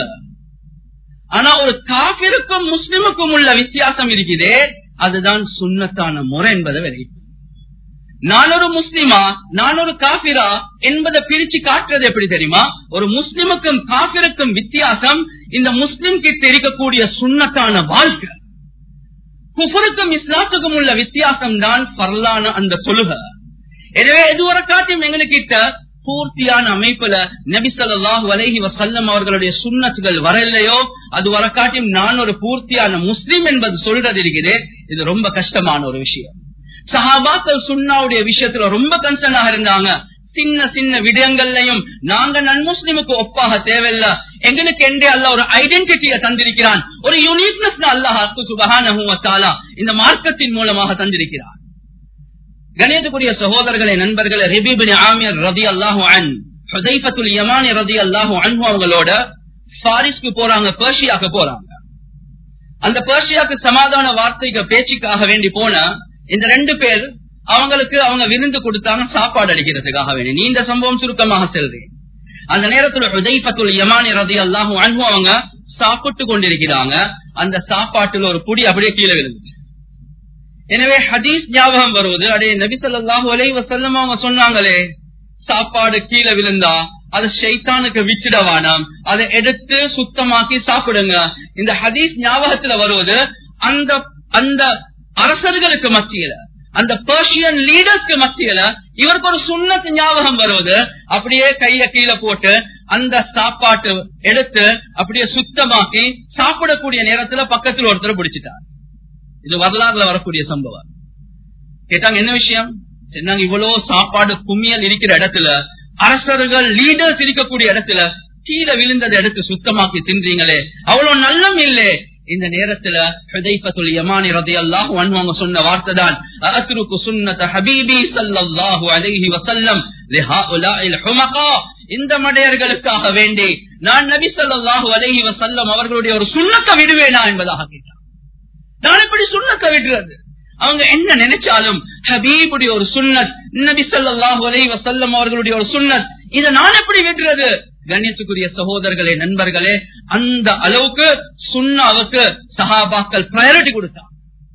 ஆனா ஒரு காபிருக்கும் முஸ்லிமுக்கும் உள்ள வித்தியாசம் இருக்குதே அதுதான் சுண்ணத்தான முறை என்பதை விளைவிக்கும் நான் ஒரு முஸ்லிமா நான் ஒரு காபிரா என்பதை பிரிச்சு காட்டுறது எப்படி தெரியுமா ஒரு முஸ்லிமுக்கும் காபிருக்கும் வித்தியாசம் இந்த முஸ்லிம் கிட்ட இருக்கக்கூடிய சுண்ணத்தான வாழ்க்கை குஃபருக்கும் இஸ்லாத்துக்கும் உள்ள வித்தியாசம் தான் பரலான அந்த தொழுக எனவே எதுவரை காட்டியும் எங்களுக்கிட்ட பூர்த்தியான அமைப்புல நபி சொல்லாஹு அலஹி வசல்லம் அவர்களுடைய சுண்ணத்துகள் வரலையோ அது வர காட்டியும் நான் ஒரு பூர்த்தியான முஸ்லிம் என்பது சொல்றது இருக்குது இது ரொம்ப கஷ்டமான ஒரு விஷயம் சஹாபாக்கள் சுண்ணாவுடைய விஷயத்துல ரொம்ப கன்சர்னாக இருந்தாங்க சின்ன சின்ன விடயங்கள்லையும் நாங்க நன்முஸ்லிமுக்கு ஒப்பாக தேவையில்ல எங்களுக்கு என்றே அல்ல ஒரு ஐடென்டிட்டியை தந்திருக்கிறான் ஒரு யூனிக்னஸ் அல்லாஹ் சுபஹான இந்த மார்க்கத்தின் மூலமாக தந்திருக்கிறான் கணியத்துக்குரிய சகோதரர்களே நண்பர்களே ரிபிபின் ஆமியர் ரதி அல்லாஹு அன் ஹுதைஃபத்துல் யமானி ரதி அல்லாஹு அன்ஹு அவங்களோட பாரிஸ்க்கு போறாங்க பெர்ஷியாக்கு போறாங்க அந்த பெர்ஷியாக்கு சமாதான வார்த்தைக்கு பேச்சுக்காக வேண்டி போன இந்த ரெண்டு பேர் அவங்களுக்கு அவங்க விருந்து கொடுத்தாங்க சாப்பாடு அடிக்கிறதுக்காக வேண்டி நீண்ட சம்பவம் சுருக்கமாக செல்றேன் அந்த நேரத்துல ஹுதைஃபத்துல் யமானி ரதி அல்லாஹு அன்ஹு அவங்க சாப்பிட்டு கொண்டிருக்கிறாங்க அந்த சாப்பாட்டுல ஒரு புடி அப்படியே கீழே விழுந்துச்சு எனவே ஹதீஸ் ஞாபகம் வருவது அடே நபி சொல்லாஹு அலை வசல்லம் அவங்க சொன்னாங்களே சாப்பாடு கீழே விழுந்தா அது ஷைத்தானுக்கு விச்சிடவானாம் அதை எடுத்து சுத்தமாக்கி சாப்பிடுங்க இந்த ஹதீஸ் ஞாபகத்துல வருவது அந்த அந்த அரசர்களுக்கு மத்தியில அந்த பர்ஷியன் லீடர்ஸ்க்கு மத்தியில இவருக்கு ஒரு சுண்ணத்து ஞாபகம் வருவது அப்படியே கைய கீழே போட்டு அந்த சாப்பாட்டு எடுத்து அப்படியே சுத்தமாக்கி சாப்பிடக்கூடிய நேரத்துல பக்கத்தில் ஒருத்தர் பிடிச்சிட்டார் இது வரலாறுல வரக்கூடிய சம்பவம் கேட்டாங்க என்ன விஷயம் சொன்னாங்க இவ்வளவு சாப்பாடு கும்மியல் இருக்கிற இடத்துல அரசர்கள் லீடர்ஸ் இருக்கக்கூடிய இடத்துல கீழே விழுந்ததை எடுத்து சுத்தமாக்கி தின்றீங்களே அவ்வளவு நல்லம் இல்லே இந்த நேரத்துல ஹுதைஃபத்துல் யமானி ரலியல்லாஹு அன்ஹு அவங்க சொன்ன வார்த்தை தான் அத்ருக்கு சுன்னத ஹபீபி ஸல்லல்லாஹு அலைஹி வஸல்லம் லிஹாஉலாஇல் ஹுமகா இந்த மடையர்களுக்காக வேண்டி நான் நபி ஸல்லல்லாஹு அலைஹி வஸல்லம் அவர்களுடைய ஒரு சுன்னத்தை விடுவேனா என்பதாக கேட்டார் நான் எப்படி சுண்ணத்தை விடுறது அவங்க என்ன நினைச்சாலும் ஹபீபுடைய ஒரு சுண்ணத் நபி ஸல்லல்லாஹு அலைஹி வஸல்லம் அவர்களுடைய ஒரு சுண்ணத் இதை நான் எப்படி விடுறது கண்ணியத்துக்குரிய சகோதரர்களே நண்பர்களே அந்த அளவுக்கு சுண்ணாவுக்கு சஹாபாக்கள் ப்ரையாரிட்டி கொடுத்தாங்க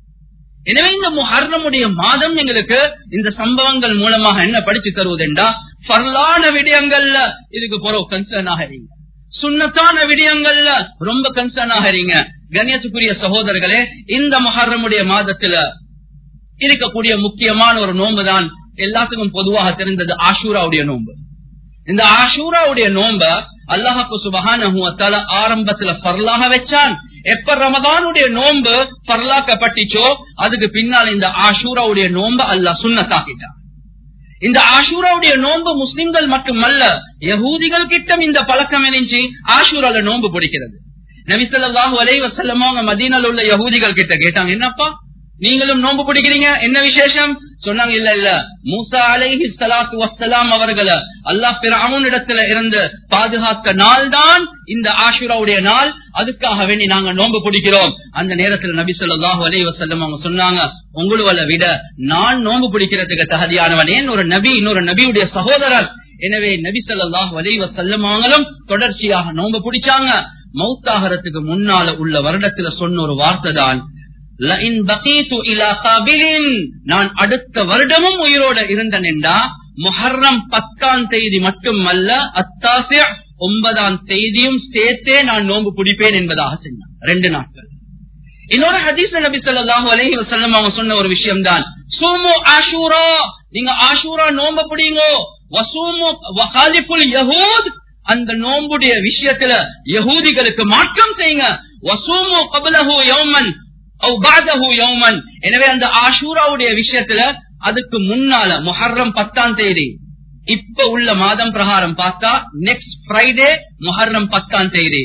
எனவே இந்த முஹர்ரமுடைய மாதம் எங்களுக்கு இந்த சம்பவங்கள் மூலமாக என்ன படிச்சு தருவதுண்டா பரலான விடயங்கள்ல இதுக்கு போற கன்சர்ன் ஆகிறீங்க சுண்ணத்தான விடயங்கள்ல ரொம்ப கன்சர்ன் ஆகிறீங்க கண்ணியத்துக்குரிய சகோதரர்களே இந்த மொஹர்ரமுடைய மாதத்துல இருக்கக்கூடிய முக்கியமான ஒரு நோன்பு தான் எல்லாத்துக்கும் பொதுவாக தெரிந்தது ஆஷூராவுடைய நோன்பு இந்த ஆஷூராவுடைய நோம்ப அல்லாஹாக்கு சுபகான ஆரம்பத்துல பரலாக வச்சான் எப்ப ரமதானுடைய நோன்பு பரலாக்கப்பட்டுச்சோ அதுக்கு பின்னால் இந்த ஆஷூராவுடைய நோம்ப அல்லாஹ் சுண்ணத்தாக்கிட்டான் இந்த ஆஷூராவுடைய நோன்பு முஸ்லிம்கள் மட்டுமல்ல யகூதிகள் கிட்டம் இந்த பழக்கம் இருந்துச்சு ஆஷூரால நோன்பு பிடிக்கிறது நபிசல்லாஹு அலை வசல்லமா அவங்க மதீனால உள்ள யகூதிகள் கிட்ட கேட்டாங்க என்னப்பா நீங்களும் நோன்பு பிடிக்கிறீங்க என்ன விசேஷம் சொன்னாங்க இல்ல இல்ல மூசா அலைஹி சலாத்து வசலாம் அவர்களை அல்லாஹ் பிராமுன் இடத்துல இருந்து பாதுகாத்த நாள் தான் இந்த ஆஷுராவுடைய நாள் அதுக்காக வேண்டி நாங்க நோன்பு பிடிக்கிறோம் அந்த நேரத்துல நபி சொல்லாஹு அலை வசல்லம் அவங்க சொன்னாங்க உங்களை விட நான் நோன்பு பிடிக்கிறதுக்கு தகுதியானவன் ஏன் ஒரு நபி இன்னொரு நபியுடைய சகோதரர் எனவே நபி சொல்லாஹு அலை வசல்லம் அவங்களும் தொடர்ச்சியாக நோன்பு பிடிச்சாங்க மௌத்தாகரத்துக்கு முன்னால உள்ள வருடத்துல சொன்ன ஒரு வார்த்தை தான் நான் அடுத்த வருடமும் உயிரோட இருந்தேன்டா முஹர்ரம் பத்தாம் தேதி மட்டுமல்ல அத்தாசிய ஒன்பதாம் தேதியும் சேர்த்தே நான் நோன்பு பிடிப்பேன் என்பதாக சொன்னான் ரெண்டு நாட்கள் இன்னொரு ஹதீஸ் நபி சொல்லாஹு அலஹி வசல்லம் அவங்க சொன்ன ஒரு விஷயம் தான் சோமோ ஆஷூரா நீங்க ஆஷூரா நோம்ப பிடிங்கோ வசூமோ வகாலிபுல் யஹூத் அந்த நோம்புடைய விஷயத்துல யகூதிகளுக்கு மாற்றம் செய்யுங்க வசூமோ கபலஹு யௌமன் எனவே அந்த ஆஷூராவுடைய விஷயத்துல அதுக்கு முன்னால முஹர்ரம் பத்தாம் தேதி இப்ப உள்ள மாதம் பிரகாரம் பார்த்தா நெக்ஸ்ட் ஃப்ரைடே முஹர்ரம் பத்தாம் தேதி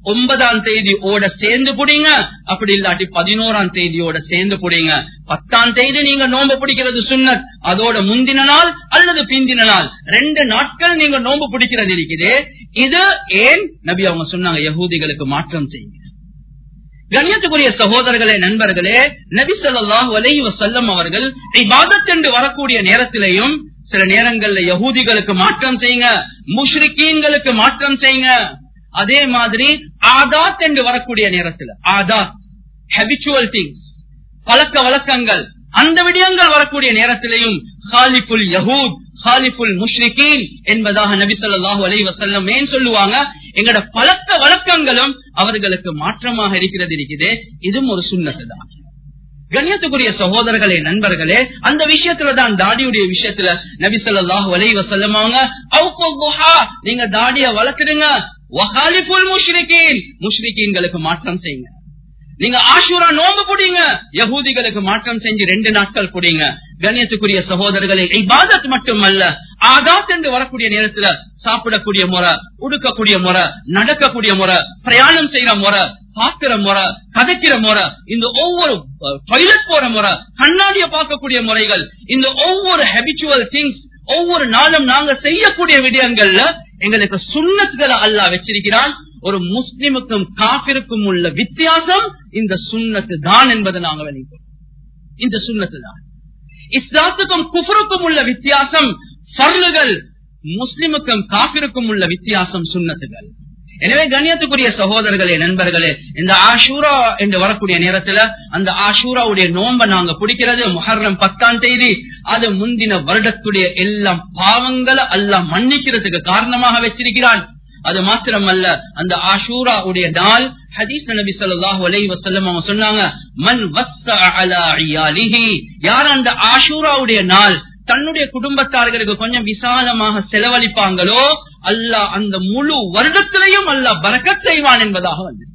ஒன்பதாம் தேதி ஓட சேர்ந்து புடிங்க அப்படி இல்லாட்டி பதினோராம் தேதியோட சேர்ந்து புடிங்க பத்தாம் தேதி நீங்க நோன்பு பிடிக்கிறது சுன்னத் அதோட முந்தின நாள் அல்லது பிந்தின நாள் ரெண்டு நாட்கள் நீங்க நோன்பு பிடிக்கிறது இருக்குது இது ஏன் நபி அவங்க சொன்னாங்க யகூதிகளுக்கு மாற்றம் செய்யுங்க கண்ணியத்துக்குரிய சகோதரர்களே நண்பர்களே நபி ஸல்லல்லாஹு அலைஹி வஸல்லம் அவர்கள் இபாதத் என்று வரக்கூடிய நேரத்திலேயும் சில நேரங்கள்ல யகூதிகளுக்கு மாற்றம் செய்யுங்க முஷ்ரிக்கீன்களுக்கு மாற்றம் செய்யுங்க அதே மாதிரி ஆதாத் என்று வரக்கூடிய நேரத்தில் ஆதாத் ஹெபிச்சுவல் திங்ஸ் பழக்க வழக்கங்கள் அந்த விடயங்கள் வரக்கூடிய நேரத்திலையும் ஹாலிஃபுல் யஹூத் ஹாலிஃபுல் முஷ்ரிகீன் என்பதாக நபி ஸல்லல்லாஹு அலைஹி வஸல்லம் ஏன் சொல்லுவாங்க எங்கட பழக்க வழக்கங்களும் அவர்களுக்கு மாற்றமாக இருக்கிறது இருக்குது இதுவும் ஒரு சுண்ணத்து தான் கண்ணியத்துக்குரிய சகோதரர்களே நண்பர்களே அந்த விஷயத்துல தான் தாடியுடைய விஷயத்துல நபி ஸல்லல்லாஹு அலைஹி வஸல்லம் அவங்க அவுஃபுல் துஹா நீங்க தாடிய வளர்த்துடுங்க வஹாலிஃபுல் முஷ்ரிகீன் முஷ்ரிகீன்களுக்கு மாற்றம் செய்யுங்க நீங்க ஆஷூரா நோம்பு புடிங்க யகூதிகளுக்கு மாற்றம் செஞ்சு ரெண்டு நாட்கள் புடிங்க கண்ணியத்துக்குரிய சகோதரர்களே இபாதத் மட்டுமல்ல ஆதாத் என்று வரக்கூடிய நேரத்துல சாப்பிடக்கூடிய முறை உடுக்கக்கூடிய முறை நடக்கக்கூடிய முறை பிரயாணம் செய்யற முறை பார்க்கிற முறை கதைக்கிற முறை இந்த ஒவ்வொரு டாய்லெட் போற முறை கண்ணாடிய பார்க்கக்கூடிய முறைகள் இந்த ஒவ்வொரு ஹெபிச்சுவல் திங்ஸ் ஒவ்வொரு நாளும் நாங்க செய்யக்கூடிய விடயங்கள்ல எங்களுக்கு சுண்ணத்துகளை அல்லா வச்சிருக்கிறான் ஒரு முஸ்லிமுக்கும் காப்பிற்கும் உள்ள வித்தியாசம் இந்த சுண்ணத்து தான் என்பதை நாங்க வெளியிட்டோம் இந்த சுண்ணத்து தான் இஸ்லாத்துக்கும் குஃபருக்கும் உள்ள வித்தியாசம் பர்லுகள் முஸ்லிமுக்கும் காப்பிற்கும் உள்ள வித்தியாசம் சுண்ணத்துகள் எனவே கண்ணியத்துக்குரிய சகோதரர்களே நண்பர்களே இந்த ஆஷூரா என்று வரக்கூடிய நேரத்துல அந்த ஆஷூராவுடைய நோம்ப நாங்க பிடிக்கிறது முஹர்ரம் பத்தாம் தேதி அது முந்தின வருடத்துடைய எல்லா பாவங்களை எல்லாம் மன்னிக்கிறதுக்கு காரணமாக வச்சிருக்கிறான் அது மாத்திரமல்ல அந்த ஆஷூரா உடைய நாள் ஹதீஸ் நபி ஸல்லல்லாஹு அலைஹி வஸல்லம் அவங்க சொன்னாங்க மன் வஸ்ஸஅ அலா இயாலிஹி யார் அந்த ஆஷூராவுடைய நாள் தன்னுடைய குடும்பத்தார்களுக்கு கொஞ்சம் விசாலமாக செலவழிப்பாங்களோ அல்லாஹ் அந்த முழு வருடத்திலையும் அல்லாஹ் பரக்கத் செய்வான் என்பதாக வந்து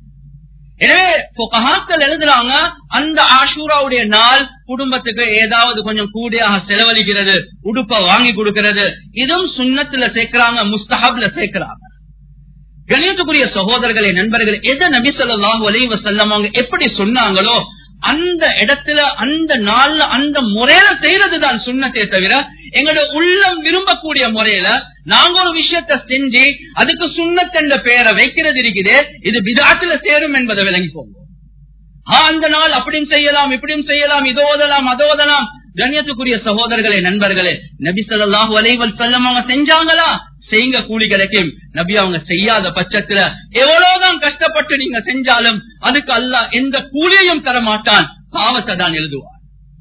எனவே புகஹாக்கள் எழுதுறாங்க அந்த ஆஷூராவுடைய நாள் குடும்பத்துக்கு ஏதாவது கொஞ்சம் கூடியாக செலவழிக்கிறது உடுப்ப வாங்கி கொடுக்கிறது இதுவும் சுண்ணத்துல சேர்க்கிறாங்க முஸ்தஹப்ல சேர்க்கிறாங்க கணியத்துக்குரிய சகோதரர்களே நண்பர்கள் எதை நபி சொல்லாஹு அலைவ செல்லம் அவங்க எப்படி சொன்னாங்களோ அந்த இடத்துல அந்த நாள்ல அந்த முறையில செய்யறதுதான் சுண்ணத்தை தவிர எங்களோட உள்ளம் விரும்பக்கூடிய முறையில நாங்க ஒரு விஷயத்த செஞ்சு அதுக்கு சுண்ணத் என்ற பெயரை வைக்கிறது இருக்குது இது விதாத்துல சேரும் என்பதை விளங்கி போங்க அந்த நாள் அப்படியும் செய்யலாம் இப்படியும் செய்யலாம் இதோதலாம் அதோதலாம் கண்ணியத்துக்குரிய சகோதரர்களே நண்பர்களே நபி சொல்லாஹு அலைவல் செல்லம் அவங்க செஞ்சாங்களா செய்யுங்க கூலி கிடைக்கும் நபி அவங்க செய்யாத பட்சத்துல எவ்வளவுதான் கஷ்டப்பட்டு நீங்க செஞ்சாலும் அதுக்கு அல்ல எந்த கூலியையும் தர மாட்டான் பாவத்தை தான் எழுதுவார்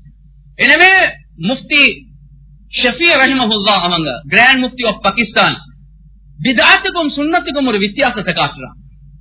எனவே முஃப்தி ஷஃபி ரஹிமஹுல்லா அவங்க கிராண்ட் முஃப்தி ஆஃப் பாகிஸ்தான் பிதாத்துக்கும் சுண்ணத்துக்கும் ஒரு வித்தியாசத்தை காட்டுறான்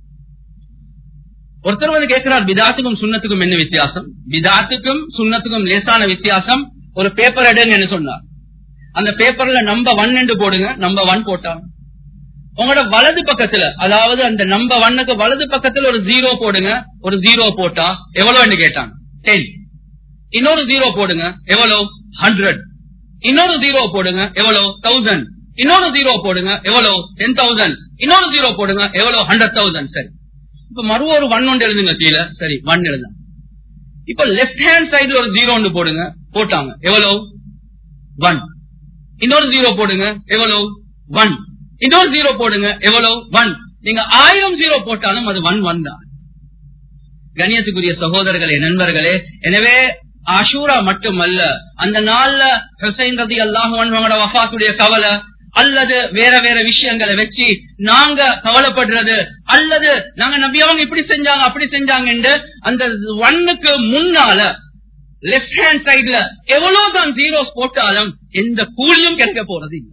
ஒருத்தர் வந்து கேட்கிறார் பிதாத்துக்கும் சுண்ணத்துக்கும் என்ன வித்தியாசம் பிதாத்துக்கும் சுண்ணத்துக்கும் லேசான வித்தியாசம் ஒரு பேப்பர் எடுன்னு சொன்னார் அந்த பேப்பர்ல நம்பர் ஒன் என்று போடுங்க நம்பர் ஒன் போட்டாங்க உங்களோட வலது பக்கத்துல அதாவது அந்த நம்பர் ஒன்னுக்கு வலது பக்கத்துல ஒரு ஜீரோ போடுங்க ஒரு ஜீரோ போட்டா எவ்வளவு கேட்டாங்க டென் இன்னொரு ஜீரோ போடுங்க எவ்வளவு ஹண்ட்ரட் இன்னொரு ஜீரோ போடுங்க எவ்வளவு தௌசண்ட் இன்னொரு ஜீரோ போடுங்க எவ்வளவு டென் தௌசண்ட் இன்னொரு ஜீரோ போடுங்க எவ்வளவு ஹண்ட்ரட் தௌசண்ட் சரி இப்ப மறு ஒரு ஒன் ஒன்று எழுதுங்க கீழே சரி ஒன் எழுதுங்க இப்ப லெப்ட் ஹேண்ட் சைடுல ஒரு ஜீரோ ஒன்று போடுங்க போட்டாங்க எவ்வளவு ஒன் இன்னொரு ஜீரோ போடுங்க எவ்வளவு ஒன் இன்னொரு ஜீரோ போடுங்க எவ்வளவு ஒன் நீங்க ஆயிரம் ஜீரோ போட்டாலும் அது ஒன் ஒன் தான் கணியத்துக்குரிய சகோதரர்களே நண்பர்களே எனவே ஆஷூரா மட்டுமல்ல அந்த நாள்ல ஹுசைன் ரதி அல்லாஹோட வஃபாத்துடைய கவலை அல்லது வேற வேற விஷயங்களை வச்சு நாங்க கவலைப்படுறது அல்லது நாங்க நபியவங்க இப்படி செஞ்சாங்க அப்படி செஞ்சாங்க அந்த ஒன்னுக்கு முன்னால லெப்ட் ஹேண்ட் சைட்ல எவ்வளவுதான் ஜீரோஸ் போட்டாலும் எந்த கூலியும் கிடைக்க போறது இல்லை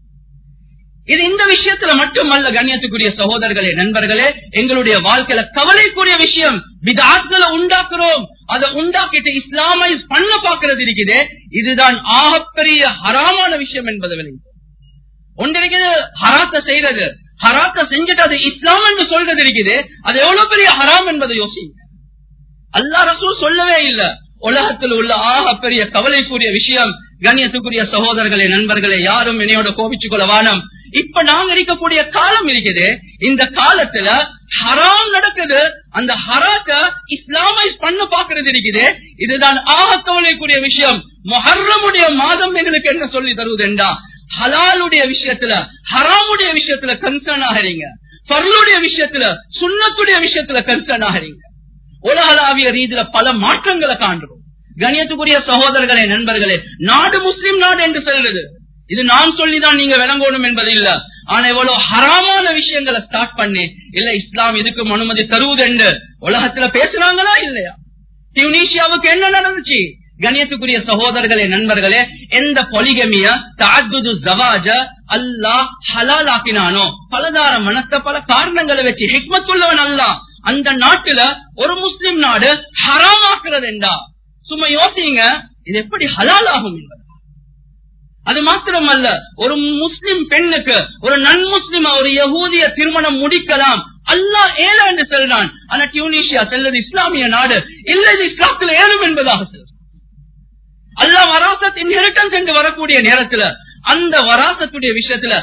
இது இந்த விஷயத்துல மட்டுமல்ல கண்ணியத்துக்குரிய சகோதரர்களே நண்பர்களே எங்களுடைய வாழ்க்கையில கவலைக்குரிய விஷயம் விதாத்களை உண்டாக்குறோம் அதை உண்டாக்கிட்டு இஸ்லாமைஸ் பண்ண பாக்குறது இருக்குது இதுதான் ஆகப்பெரிய ஹராமான விஷயம் என்பது விளங்கி ஒன்றிருக்கிறது ஹராத்த செய்யறது ஹராத்த செஞ்சுட்டு அது இஸ்லாம் என்று சொல்றது இருக்குது அது எவ்வளவு பெரிய ஹராம் என்பதை யோசிங்க அல்லா ரசூல் சொல்லவே இல்லை உலகத்தில் உள்ள ஆக பெரிய கவலைக்குரிய விஷயம் கண்ணியத்துக்குரிய சகோதரர்களே நண்பர்களே யாரும் என்னையோட கோபிச்சு கொள்ள வானம் இப்ப நாங்க இருக்கக்கூடிய காலம் இருக்குது இந்த காலத்துல ஹராம் நடக்குது அந்த ஹராத்த இஸ்லாமைஸ் பண்ண பாக்குறது இருக்குது இதுதான் ஆகத்தவலைக்கூடிய விஷயம் மொஹர்ரமுடைய மாதம் எங்களுக்கு என்ன சொல்லி தருவதுண்டா ஹலாலுடைய விஷயத்துல ஹராமுடைய விஷயத்துல கன்சர்ன் ஆகிறீங்க பருளுடைய விஷயத்துல சுண்ணத்துடைய விஷயத்துல கன்சர்ன் ஆகிறீங்க உலகளாவிய ரீதியில பல மாற்றங்களை காண்றோம் கணியத்துக்குரிய சகோதரர்களே நண்பர்களே நாடு முஸ்லிம் நாடு என்று சொல்றது இது நான் சொல்லிதான் நீங்க விளங்கணும் என்பது இல்ல ஆனா எவ்வளவு ஹராமான விஷயங்களை ஸ்டார்ட் பண்ணி இல்ல இஸ்லாம் இதுக்கும் அனுமதி தருவது என்று உலகத்துல பேசுறாங்களா இல்லையா டியூனிஷியாவுக்கு என்ன நடந்துச்சு கணியத்துக்குரிய சகோதரர்களே நண்பர்களே எந்த பொலிகமிய தாஜுது ஜவாஜ அல்லாஹ் ஹலால் ஆக்கினானோ பலதார மனத்த பல காரணங்களை வச்சு ஹிக்மத்துள்ளவன் அல்ல அந்த நாட்டுல ஒரு முஸ்லிம் நாடு ஹராமாக்குறது என்றா சும்மா யோசிங்க இது எப்படி ஹலால் ஆகும் என்பது அது மாத்திரமல்ல ஒரு முஸ்லிம் பெண்ணுக்கு ஒரு நன் முஸ்லிம் ஒரு யகூதிய திருமணம் முடிக்கலாம் அல்லாஹ் ஏழு என்று சொல்றான் ஆனா டியூனிஷியா செல்வது இஸ்லாமிய நாடு இல்ல இது இஸ்லாத்துல ஏழும் என்பதாக சொல்றான் அல்லாஹ் வராசத் இன்ஹெரிட்டன்ஸ் என்று வரக்கூடிய நேரத்துல அந்த வராசத்துடைய விஷயத்துல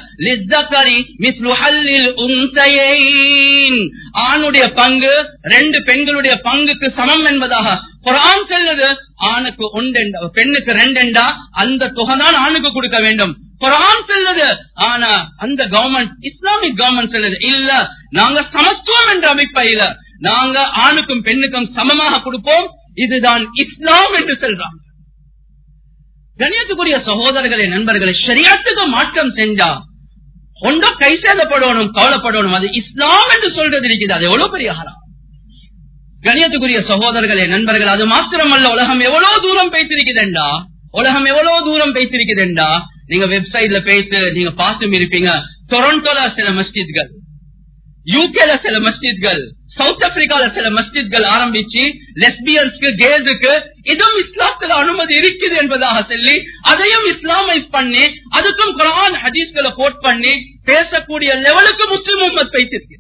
ஆணுடைய பங்கு ரெண்டு பெண்களுடைய பங்குக்கு சமம் என்பதாக குரான் செல்லுது ஆணுக்கு ஒன்றெண்டா பெண்ணுக்கு ரெண்டெண்டா அந்த தொகை தான் ஆணுக்கு கொடுக்க வேண்டும் குரான் செல்லுது ஆனா அந்த கவர்மெண்ட் இஸ்லாமிக் கவர்மெண்ட் செல்லுது இல்ல நாங்க சமத்துவம் என்ற அமைப்பையில நாங்க ஆணுக்கும் பெண்ணுக்கும் சமமாக கொடுப்போம் இதுதான் இஸ்லாம் என்று சொல்றாங்க கணியத்துக்குரிய சகோதரர்களே நண்பர்களே சரியாத்துக்கு மாற்றம் செஞ்சா ஒன்றோ கை சேதப்படணும் கவலைப்படணும் அது இஸ்லாம் என்று சொல்றது இருக்குது அது எவ்வளவு பெரிய ஹராம் கணியத்துக்குரிய சகோதரர்களே நண்பர்கள் அது மாத்திரமல்ல உலகம் எவ்வளவு தூரம் பேசிருக்குதுண்டா உலகம் எவ்வளவு தூரம் பேசிருக்குதுண்டா நீங்க வெப்சைட்ல பேசி நீங்க பார்த்தும் இருப்பீங்க டொரண்டோல சில மஸ்ஜித்கள் யூகேல சில மஸ்ஜித்கள் சவுத் ஆப்பிரிக்கால சில மஸ்ஜித்கள் ஆரம்பிச்சு லெஸ்பியன்ஸ்க்கு கேஸுக்கு இதுவும் இஸ்லாத்துல அனுமதி இருக்குது என்பதாக சொல்லி அதையும் இஸ்லாமைஸ் பண்ணி அதுக்கும் குரான் ஹதீஸ்களை கோட் பண்ணி பேசக்கூடிய லெவலுக்கு முஸ்லிம் உம்மத் பேசிருக்கு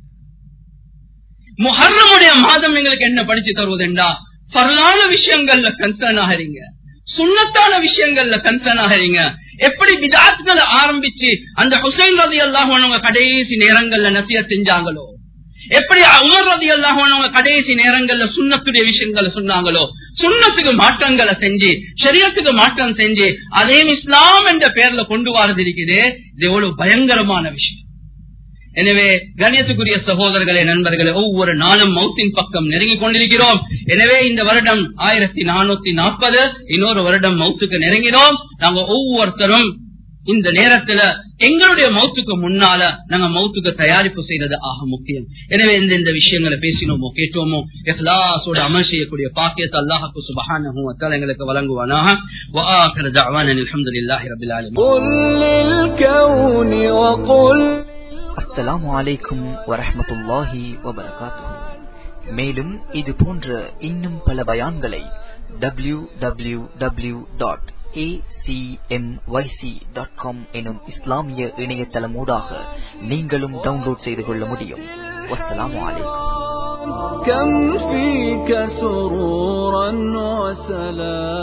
முஹர்ரமுடைய மாதம் எங்களுக்கு என்ன படிச்சு தருவதுண்டா பரலான விஷயங்கள்ல கன்சர்ன் ஆகிறீங்க சுண்ணத்தான விஷயங்கள்ல கன்சர்ன் ஆகிறீங்க எப்படி விதாத்துகளை ஆரம்பிச்சு அந்த ஹுசைன் ரதி அல்லாஹ் கடைசி நேரங்கள்ல நசிய செஞ்சாங்களோ எப்படி உமர் ரதி அல்லாஹ் கடைசி நேரங்கள்ல சுண்ணத்துடைய விஷயங்களை சொன்னாங்களோ சுண்ணத்துக்கு மாற்றங்களை செஞ்சு சரியத்துக்கு மாற்றம் செஞ்சு அதையும் இஸ்லாம் என்ற பெயர்ல கொண்டு வரது இருக்குது இது எவ்வளவு பயங்கரமான விஷயம் எனவே கணேசக்குரிய சகோதரர்களே நண்பர்களே ஒவ்வொரு நாளும் மௌத்தின் பக்கம் நெருங்கி கொண்டிருக்கிறோம் எனவே இந்த வருடம் ஆயிரத்தி நானூத்தி நாற்பது இன்னொரு வருடம் மௌத்துக்கு நெருங்கினோம் நாங்க ஒவ்வொருத்தரும் இந்த நேரத்துல எங்களுடைய மௌத்துக்கு முன்னால நாங்க மௌத்துக்கு தயாரிப்பு செய்யறது ஆக முக்கியம் எனவே இந்த இந்த விஷயங்களை பேசினோமோ கேட்டோமோ எஹ்லாசோட அமல் செய்யக்கூடிய பாக்கியத்தை அல்லாஹுக்கு சுபஹானஹு வத்தால எங்களுக்கு வழங்குவானாக وآخر دعوانا الحمد لله رب العالمين قل للكون وقل அஸ்ஸலாமு அலைக்கும் வரஹ்மத்துல்லாஹி வபரகாத்துஹு மேலும் இது போன்ற இன்னும் பல பயான்களை டபிள்யூ டபிள்யூ டபிள்யூ டாட் எனும் இஸ்லாமிய இணையதளமூடாக நீங்களும் டவுன்லோட் செய்து கொள்ள முடியும் வஸ்ஸலாமு அலைக்கும் كم فيك سرورا وسلام